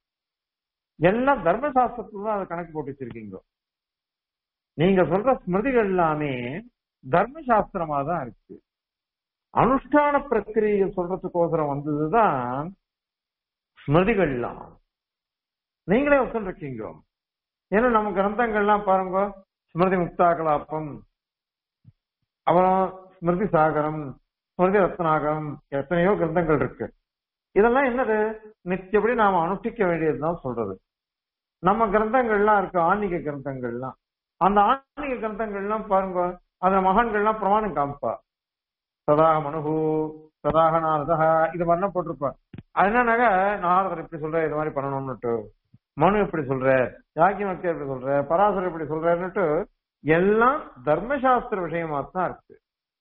எல்லாம் தர்மசாஸ்திரத்துல தான் அதை கணக்கு போட்டு வச்சிருக்கீங்க நீங்க சொல்ற ஸ்மிருதிகள் எல்லாமே தர்மசாஸ்திரமா தான் இருக்கு அனுஷ்டான பிரக்கிரியை சொல்றதுக்கோசரம் வந்ததுதான் ஸ்மிருதிகள்லாம் நீங்களே ஒத்துருக்கீங்க ஏன்னா நம்ம கிரந்தங்கள்லாம் பாருங்க ஸ்மிருதி முக்தாகலாப்பம் அப்புறம் ஸ்மிருதி சாகரம் ஸ்மிருதி ரத்னாகரம் எத்தனையோ கிரந்தங்கள் இருக்கு இதெல்லாம் என்னது நித்தியப்படி நாம அனுஷ்டிக்க வேண்டியதுதான் சொல்றது நம்ம கிரந்தங்கள்லாம் இருக்கு ஆன்மீக கிரந்தங்கள்லாம் அந்த ஆன்மீக கிரந்தங்கள்லாம் பாருங்க அந்த மகான்கள்லாம் பிரமாணம் காமிப்பா சதாக மனுகு சதாக நாரதா இது மாதிரிலாம் போட்டிருப்பா அது என்னன்னாக்க நாரதர் இப்படி சொல்ற இது மாதிரி பண்ணணும்னுட்டு மனு எப்படி சொல்ற யாக்கியமத்திய எப்படி சொல்ற பராசர் எப்படி சொல்றன்னுட்டு எல்லாம் தர்மசாஸ்திர விஷயமா தான் இருக்கு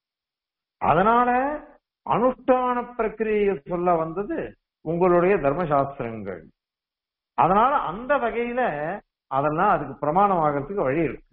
அதனால அனுஷ்டான பிரக்கிரியை சொல்ல வந்தது உங்களுடைய தர்மசாஸ்திரங்கள் அதனால அந்த வகையில அதெல்லாம் அதுக்கு பிரமாணம் ஆகிறதுக்கு வழி இருக்கு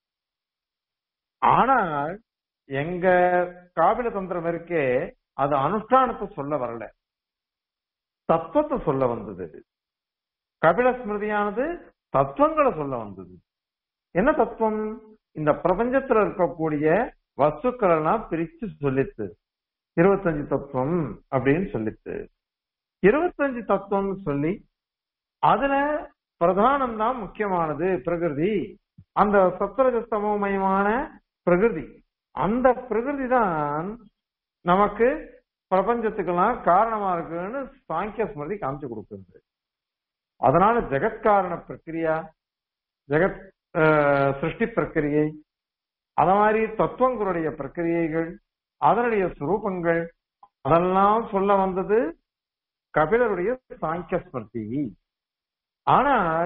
ஆனால் எங்க காபில தந்திரம் இருக்கே அது அனுஷ்டானத்தை சொல்ல வரல தத்துவத்தை சொல்ல வந்தது கபில ஸ்மிருதியானது தத்துவங்களை சொல்ல வந்தது என்ன தத்துவம் இந்த பிரபஞ்சத்துல இருக்கக்கூடிய வஸ்துக்கள் எல்லாம் பிரிச்சு சொல்லித்து இருபத்தஞ்சு தத்துவம் அப்படின்னு சொல்லித்து இருபத்தஞ்சு தத்துவம் சொல்லி அதுல பிரதானம் தான் முக்கியமானது பிரகிருதி அந்த சத்திரஜஸ்தமயமான பிரகிருதி அந்த பிரகிருதி தான் நமக்கு பிரபஞ்சத்துக்கெல்லாம் காரணமா இருக்குன்னு சாங்கிய ஸ்மிருதி காமிச்சு கொடுக்குறது அதனால ஜெகத்காரண பிரக்கிரியா ஜெகத் சிருஷ்டி பிரக்கிரியை அத மாதிரி தத்துவங்களுடைய பிரக்கிரியைகள் அதனுடைய சுரூபங்கள் அதெல்லாம் சொல்ல வந்தது கபிலருடைய சாங்கிய ஸ்மிருதி ஆனால்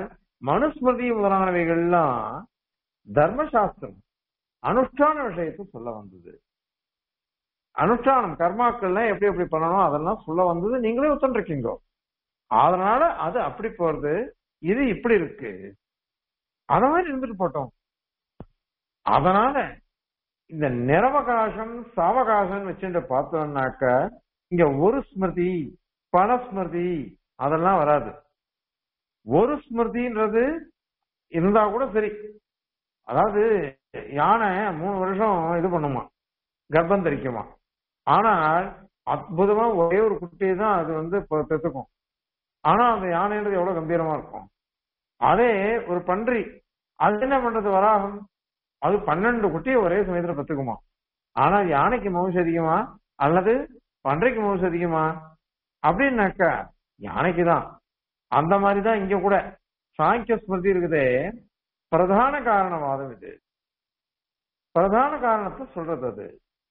மனுஸ்மிருதி முதலானவைகள்லாம் தர்மசாஸ்திரம் அனுஷ்டான விஷயத்தை சொல்ல வந்தது அனுஷ்டானம் கர்மாக்கள்லாம் எப்படி எப்படி பண்ணணும் அதெல்லாம் சொல்ல வந்தது நீங்களே ஒத்துருக்கீங்க அதனால அது அப்படி போறது இது இப்படி இருக்கு அத மாதிரி இருந்துட்டு போட்டோம் அதனால இந்த நிரவகாசம் சாவகாசம் வச்சுட்டு பார்த்தோம்னாக்க இங்க ஒரு ஸ்மிருதி பல ஸ்மிருதி அதெல்லாம் வராது ஒரு ஸ்மிருதின்றது இருந்தா கூட சரி அதாவது யானை மூணு வருஷம் இது பண்ணுமா கர்ப்பம் தரிக்குமா ஆனால் அற்புதமா ஒரே ஒரு குட்டியை தான் அது வந்து பெ- பெத்துக்கும் ஆனா அந்த யானைன்றது எவ்வளவு கம்பீரமா இருக்கும் அதே ஒரு பன்றி அது என்ன பண்றது வராகம் அது பன்னெண்டு குட்டியை ஒரே சமயத்துல பெத்துக்குமா ஆனா யானைக்கு மவுசு அதிகமா அல்லது பன்றைக்கு மவுசு அதிகமா அப்படின்னாக்கா யானைக்கு தான் அந்த மாதிரிதான் இங்க கூட சாங்கிய ஸ்மிருதி இருக்குதே பிரதான காரணவாதம் இது பிரதான காரணத்தை சொல்றது அது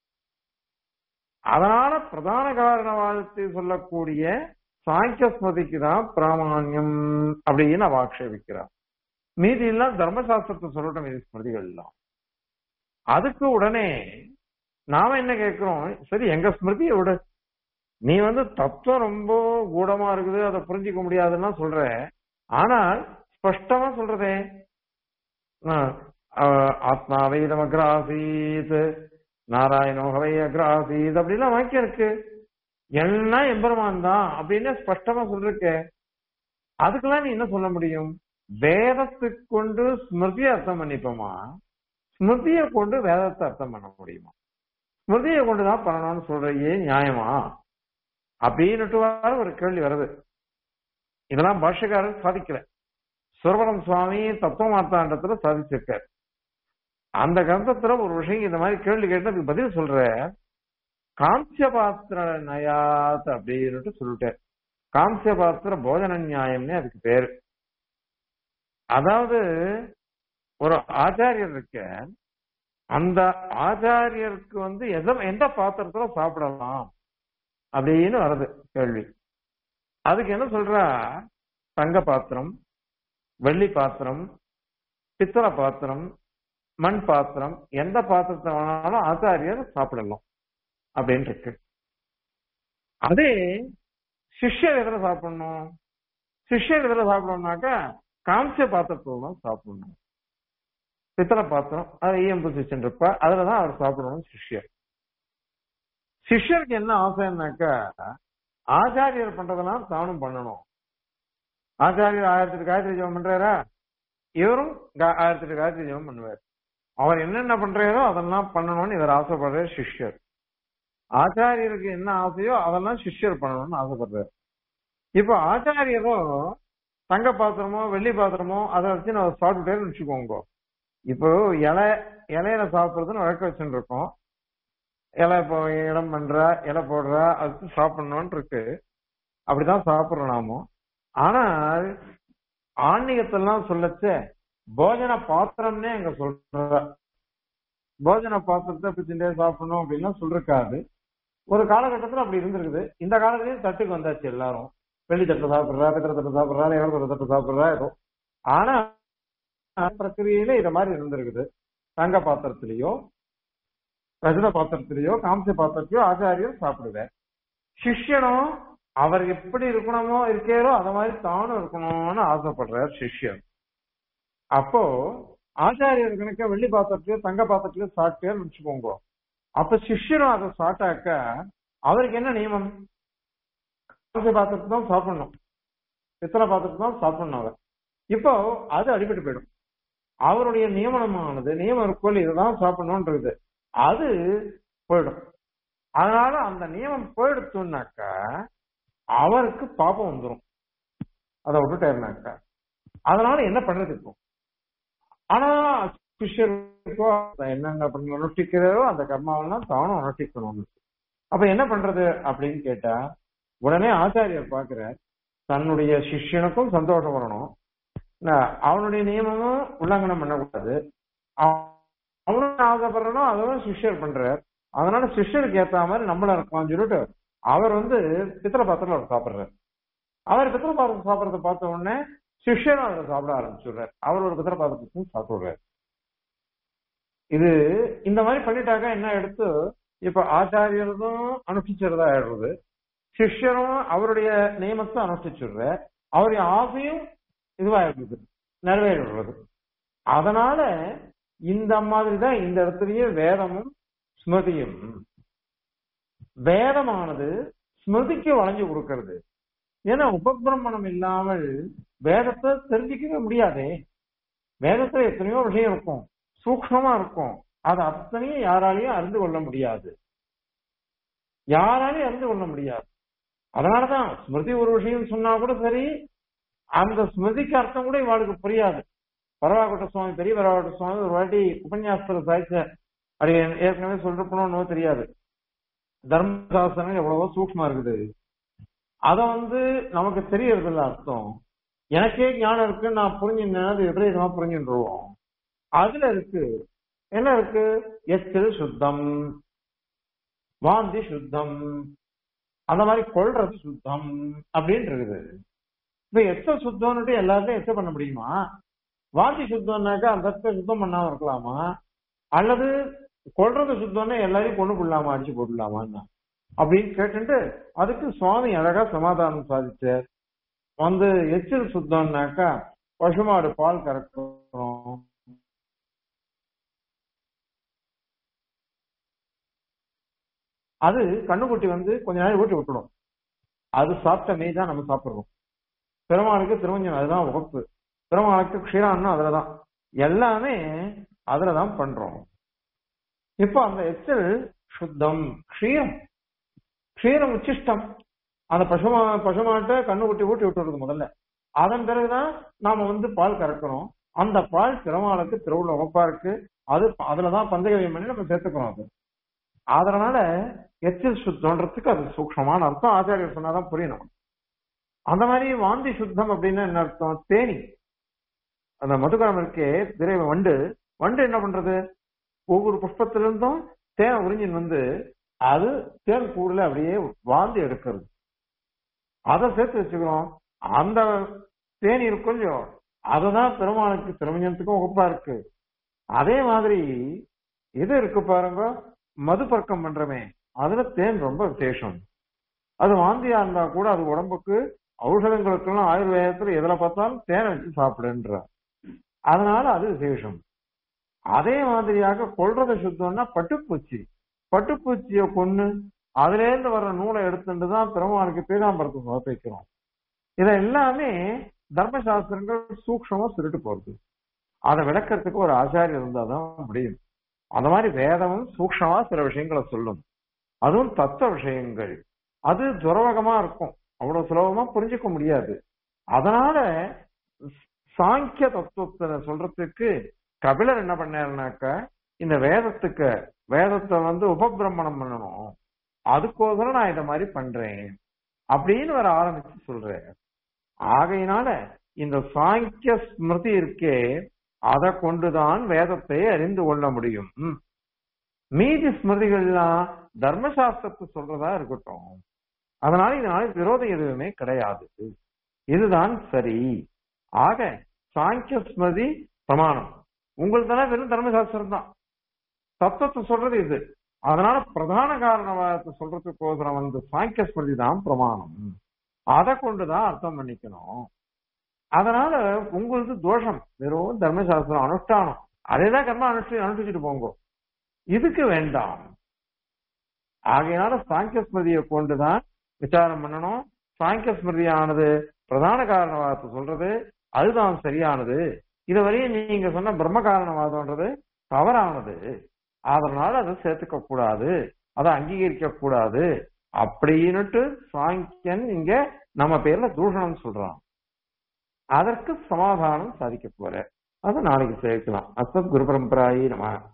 அதனால பிரதான காரணவாதத்தை சொல்லக்கூடிய சாங்கிய ஸ்மிருதிக்கு தான் பிராமான்யம் அப்படின்னு அவ ஆக்ஷேபிக்கிறார் மீதி எல்லாம் தர்மசாஸ்திரத்தை சொல்லட்டும் மீதி ஸ்மிருதிகள் எல்லாம் அதுக்கு உடனே நாம என்ன கேட்கிறோம் சரி எங்க ஸ்மிருதியை விட நீ வந்து தத்துவம் ரொம்ப கூடமா இருக்குது அதை புரிஞ்சிக்க முடியாதுன்னா சொல்ற ஆனால் ஸ்பஷ்டமா சொல்றதே ஆஹ், ஆஹ், ஆத்மாவை அக்ராசீத் நாராயணோ ஹவை அக்ராசீத் அப்படிலாம் வாக்கியம் இருக்கு எல்லாம் எம்பெருமான் தான் அப்படின்னு ஸ்பஷ்டமா சொல்லிருக்க அதுக்கெல்லாம் நீ என்ன சொல்ல முடியும் வேதத்துக்கு கொண்டு ஸ்மிருதியை அர்த்தம் பண்ணிப்போமா ஸ்மிருதியை கொண்டு வேதத்தை அர்த்தம் பண்ண முடியுமா ஸ்மிருதியை கொண்டுதான் பண்ணணும்னு சொல்றையே நியாயமா அப்படின்னுட்டு வேற ஒரு கேள்வி வருது இதெல்லாம் பாஷ்யக்காரர் சாதிக்கல சுரவரம் சுவாமி தத்துவமார்த்தாண்டத்துல சாதிச்சிருக்கார் அந்த கிரந்தத்துல ஒரு விஷயம் இந்த மாதிரி கேள்வி கேட்டு அதுக்கு பதில் சொல்ற காம்சிய பாத்திர நயாத் அப்படின்னுட்டு சொல்லிட்டார் காம்சிய பாத்திர போஜன நியாயம்னு அதுக்கு பேரு அதாவது ஒரு ஆச்சாரியர் இருக்க அந்த ஆச்சாரியருக்கு வந்து எத எந்த பாத்திரத்துல சாப்பிடலாம் அப்படின்னு வருது கேள்வி அதுக்கு என்ன சொல்றா தங்க பாத்திரம் வெள்ளி பாத்திரம் பித்தளை பாத்திரம் மண் பாத்திரம் எந்த பாத்திரத்தை வேணாலும் ஆச்சாரியர் சாப்பிடலாம் அப்படின்னு இருக்கு அதே சிஷ்யர் எதுல சாப்பிடணும் சிஷ்யர் எதுல சாப்பிடணும்னாக்கா காம்சிய பாத்திரத்துல தான் சாப்பிடணும் பித்தளை பாத்திரம் அது ஈயம்பு சிஷ்யன் இருப்பா அதுலதான் அவர் சாப்பிடணும் சிஷ்யர் சிஷ்யருக்கு என்ன ஆசைன்னாக்கா ஆச்சாரியர் பண்றதெல்லாம் தானும் பண்ணணும் ஆச்சாரியர் ஆயிரத்தி எட்டு காயத்ரி ஜெபம் பண்றாரா இவரும் கா- ஆயிரத்தி எட்டு காயத்ரி ஜெபம் பண்ணுவார் அவர் என்னென்ன பண்றாரோ அதெல்லாம் பண்ணணும்னு இவர் ஆசைப்படுற சிஷ்யர் ஆச்சாரியருக்கு என்ன ஆசையோ அதெல்லாம் சிஷ்யர் பண்ணணும்னு ஆசைப்படுறாரு இப்போ ஆச்சாரியரும் தங்க பாத்திரமோ வெள்ளி பாத்திரமோ அதை வச்சு நம்ம சாப்பிட்டுட்டேன்னு வச்சுக்கோங்க இப்போ இலை இலையில சாப்பிடுறதுன்னு வழக்க வச்சுட்டு இருக்கோம் இலை இப்போ இடம் பண்றா இலை போடுறா அது சாப்பிடணும்னு இருக்கு அப்படிதான் சாப்பிடுறோம் நாம ஆனால் ஆன்மீகத்தெல்லாம் சொல்லச்ச போஜன பாத்திரம்னே அங்க சொல்ற போஜன பாத்திரத்தை பிச்சுட்டே சாப்பிடணும் அப்படின்லாம் சொல்லிருக்காது ஒரு காலகட்டத்துல அப்படி இருந்திருக்குது இந்த காலத்துலயும் தட்டுக்கு வந்தாச்சு எல்லாரும் வெள்ளி தட்டு சாப்பிடுறா பித்திர தட்டு சாப்பிடுறா எவ்வளவு தட்டு சாப்பிடுறா ஏதோ ஆனா பிரக்கிரியில இத மாதிரி இருந்திருக்குது தங்க பாத்திரத்திலேயோ ரஜத பாத்திரத்திலேயோ காம்ச பாத்திரத்திலேயோ ஆச்சாரியர் சாப்பிடுவார் சிஷ்யனும் அவர் எப்படி இருக்கணுமோ இருக்கேரோ அத மாதிரி தானும் இருக்கணும்னு ஆசைப்படுறார் சிஷ்யன் அப்போ ஆச்சாரியர் கணக்க வெள்ளி பாத்திரத்திலயோ தங்க பாத்திரத்திலயோ சாப்பிட்டேன்னு வச்சுக்கோங்க அப்ப சிஷ்யனும் அதை சாப்பிட்டாக்க அவருக்கு என்ன நியமம் காம்ச பாத்திரத்தை தான் சாப்பிடணும் பித்தளை பாத்திரத்தை தான் சாப்பிடணும் அவர் இப்போ அது அடிபட்டு போயிடும் அவருடைய நியமனமானது நியமம் இருக்கோல் இதுதான் சாப்பிடணும்ன்றது அது போயிடும் அதனால அந்த நியமம் போயிடுச்சுன்னாக்கா அவருக்கு பாப்பம் வந்துடும் அதை விட்டுட்டாருனாக்கா அதனால என்ன பண்றது இப்போ ஆனா சிஷ்யருக்கோ என்னென்ன பண்ண அனுஷ்டிக்கிறதோ அந்த கர்மாவெல்லாம் தானும் அனுஷ்டிக்கணும் அப்ப என்ன பண்றது அப்படின்னு கேட்டா உடனே ஆச்சாரியர் பாக்குறார் தன்னுடைய சிஷ்யனுக்கும் சந்தோஷம் வரணும் ந- அவனுடைய நியமமும் உல்லங்கனம் பண்ணக்கூடாது அவ- அவனும் ஆசைப்படுறனோ அதுவும் சிஷ்யர் பண்றார் அதனால சிஷ்யருக்கு ஏத்த மாதிரி நம்மள இருக்கலாம் சொல்லிட்டு அவர் வந்து பித்தளை பாத்திரம் அவர் சாப்பிடுறாரு அவர் பித்தளை பாத்திரம் சாப்பிடறத பார்த்த உடனே சிஷ்யனும் அதை சாப்பிட ஆரம்பிச்சுடுறார் அவர் ஒரு பத்திரபாதத்தையும் சாப்பிடுறாரு இது இந்த மாதிரி பண்ணிட்டாக்க என்ன எடுத்து இப்ப ஆச்சாரியரும் அனுஷ்டிச்சுறதா ஆயிடுறது சிஷ்யரும் அவருடைய நியமத்தை அனுஷ்டிச்சுடுற அவருடைய ஆசையும் இதுவாயிடுறது நிறைவேறிடுறது அதனால இந்த மாதிரி தான் இந்த இடத்துலயே வேதமும் ஸ்மிருதியும் வேதமானது ஸ்மிருதிக்கு வளைஞ்சு கொடுக்கிறது ஏன்னா உபபிரமணம் இல்லாமல் வேதத்தை தெரிஞ்சுக்கவே முடியாதே வேதத்துல எத்தனையோ விஷயம் இருக்கும் சூக்ஷ்மமா இருக்கும் அது அத்தனையும் யாராலையும் அறிந்து கொள்ள முடியாது யாராலையும் அறிந்து கொள்ள முடியாது அதனாலதான் ஸ்மிருதி ஒரு விஷயம் சொன்னா கூட சரி அந்த ஸ்மிருதிக்கு அர்த்தம் கூட இவாளுக்கு புரியாது பரவாக்கோட்ட சுவாமி பெரிய பரவாக்கோட்ட சுவாமி ஒரு வாட்டி உபன்யாசத்துல சாய்ச்ச அது ஏற்கனவே சொல்றப்பணும் தெரியாது தர்மசாஸ்திரம் எவ்வளவோ சூக்ஷ்மா இருக்குது அத வந்து நமக்கு தெரியறது இல்ல அர்த்தம் எனக்கே ஞானம் இருக்கு நான் புரிஞ்சுனேன் அது விபரீதமா புரிஞ்சுருவோம் அதுல இருக்கு என்ன இருக்கு எச்சில் சுத்தம் வாந்தி சுத்தம் அந்த மாதிரி கொள்றது சுத்தம் அப்படின்னு இருக்குது இப்ப எச்சல் சுத்தம்னுட்டு எல்லாத்தையும் எச்ச பண்ண முடியுமா வாந்தி சுத்தம்னாக்கா அந்த இடத்த சுத்தம் பண்ணாம இருக்கலாமா அல்லது கொள்றது சுத்தம்னா எல்லாரையும் கொண்டு போடலாமா அடிச்சு போடலாமான்னா அப்படின்னு கேட்டுட்டு அதுக்கு சுவாமி அழகா சமாதானம் சாதிச்சார் வந்து எச்சில் சுத்தம்னாக்கா பசுமாடு பால் கறக்கிறோம் அது கண்ணுக்குட்டி வந்து கொஞ்ச நேரம் ஊட்டி விட்டுடும் அது சாப்பிட்ட மெய் தான் நம்ம சாப்பிடுறோம் பெருமாளுக்கு திருமஞ்சம் அதுதான் உகப்பு பெருமாளுக்கு க்ஷீரான்னு அதுலதான் எல்லாமே அதுலதான் பண்றோம் இப்போ அந்த எச்சல் சுத்தம் க்ஷீரம் க்ஷீரம் உச்சிஷ்டம் அந்த பசுமா பசுமாட்டை கண்ணுக்குட்டி ஊட்டி விட்டுறது முதல்ல அதன் பிறகுதான் நாம வந்து பால் கறக்கிறோம் அந்த பால் பெருமாளுக்கு திருவுள்ள உகப்பா இருக்கு அது அதுலதான் பந்தகவியம் பண்ணி நம்ம சேர்த்துக்கிறோம் அது அதனால எச்சில் சுத்தம்ன்றதுக்கு அது சூக்ஷமான அர்த்தம் ஆச்சாரியர் சொன்னாதான் புரியணும் அந்த மாதிரி வாந்தி சுத்தம் அப்படின்னா என்ன அர்த்தம் தேனி அந்த மதுகரம் இருக்கே திரை வண்டு வண்டு என்ன பண்றது ஒவ்வொரு புஷ்பத்திலிருந்தும் தேனை உறிஞ்சின் வந்து அது தேன் கூடுல அப்படியே வாந்தி எடுக்கிறது அதை சேர்த்து வச்சுக்கிறோம் அந்த தேனி இருக்கும் இல்லையோ அதுதான் பெருமாளுக்கு திருமஞ்சனத்துக்கும் ஒப்பா இருக்கு அதே மாதிரி இது இருக்கு பாருங்க மது பறக்கம் பண்றமே அதுல தேன் ரொம்ப விசேஷம் அது வாந்தியா இருந்தா கூட அது உடம்புக்கு ஔஷதங்களுக்கெல்லாம் ஆயுர்வேதத்துல எதுல பார்த்தாலும் தேனை வச்சு சாப்பிடுன்ற அதனால அது விசேஷம் அதே மாதிரியாக கொள்றத சுத்தம்னா பட்டுப்பூச்சி பட்டுப்பூச்சிய கொண்டு அதுல இருந்து வர்ற நூலை எடுத்துட்டு தான் பெருமாளுக்கு பீதாம்பரத்தை சமர்ப்பிக்கிறோம் இத எல்லாமே தர்மசாஸ்திரங்கள் சூக்ஷமா சுருட்டு போறது அதை விளக்கறதுக்கு ஒரு ஆச்சாரியர் இருந்தாதான் முடியும் அந்த மாதிரி வேதமும் சூக்ஷமா சில விஷயங்களை சொல்லும் அதுவும் தத்துவ விஷயங்கள் அது துரவகமா இருக்கும் அவ்வளவு சுலபமா புரிஞ்சுக்க முடியாது அதனால சாங்கிய தத்துவத்தை சொல்றதுக்கு கபிலர் என்ன பண்ணாருனாக்க இந்த வேதத்துக்கு வேதத்தை வந்து உபபிரமணம் பண்ணணும் அதுக்கோசரம் நான் இத மாதிரி பண்றேன் அப்படின்னு வர ஆரம்பிச்சு சொல்றேன் ஆகையினால இந்த சாங்கிய ஸ்மிருதி இருக்கே அதை கொண்டுதான் வேதத்தை அறிந்து கொள்ள முடியும் மீதி ஸ்மிருதிகள்லாம் தர்மசாஸ்திரத்தை சொல்றதா இருக்கட்டும் அதனால இதனால விரோதம் எதுவுமே கிடையாது இதுதான் சரி ஆக சாங்கிய ஸ்மிருதி பிரமாணம் உங்களுக்கு வெறும் தர்மசாஸ்திரம் தான் தத்துவத்தை சொல்றது இது அதனால பிரதான காரணவாதத்தை சொல்றதுக்கோசரம் வந்து சாங்கிய ஸ்மிருதி தான் பிரமாணம் அதை கொண்டுதான் அர்த்தம் பண்ணிக்கணும் அதனால உங்களுக்கு தோஷம் வெறும் தர்மசாஸ்திரம் அனுஷ்டானம் அதேதான் கர்மா அனுஷ்டி அனுஷ்டிச்சுட்டு போங்க இதுக்கு வேண்டாம் ஆகையினால சாங்கிய ஸ்மிருதியை கொண்டுதான் விசாரம் பண்ணணும் சாங்கிய ஸ்மிருதியானது பிரதான காரணவாதத்தை சொல்றது அதுதான் சரியானது இதுவரையும் நீங்க சொன்ன பிரம்ம காரணவாதம்ன்றது தவறானது அதனால அதை சேர்த்துக்க கூடாது அதை அங்கீகரிக்க கூடாது அப்படின்னுட்டு சாங்கியன் இங்க நம்ம பேர்ல தூஷணம் சொல்றான் அதற்கு சமாதானம் சாதிக்க போற அதை நாளைக்கு சேர்க்கலாம் அசத் குரு பரம்பராயி நம்ம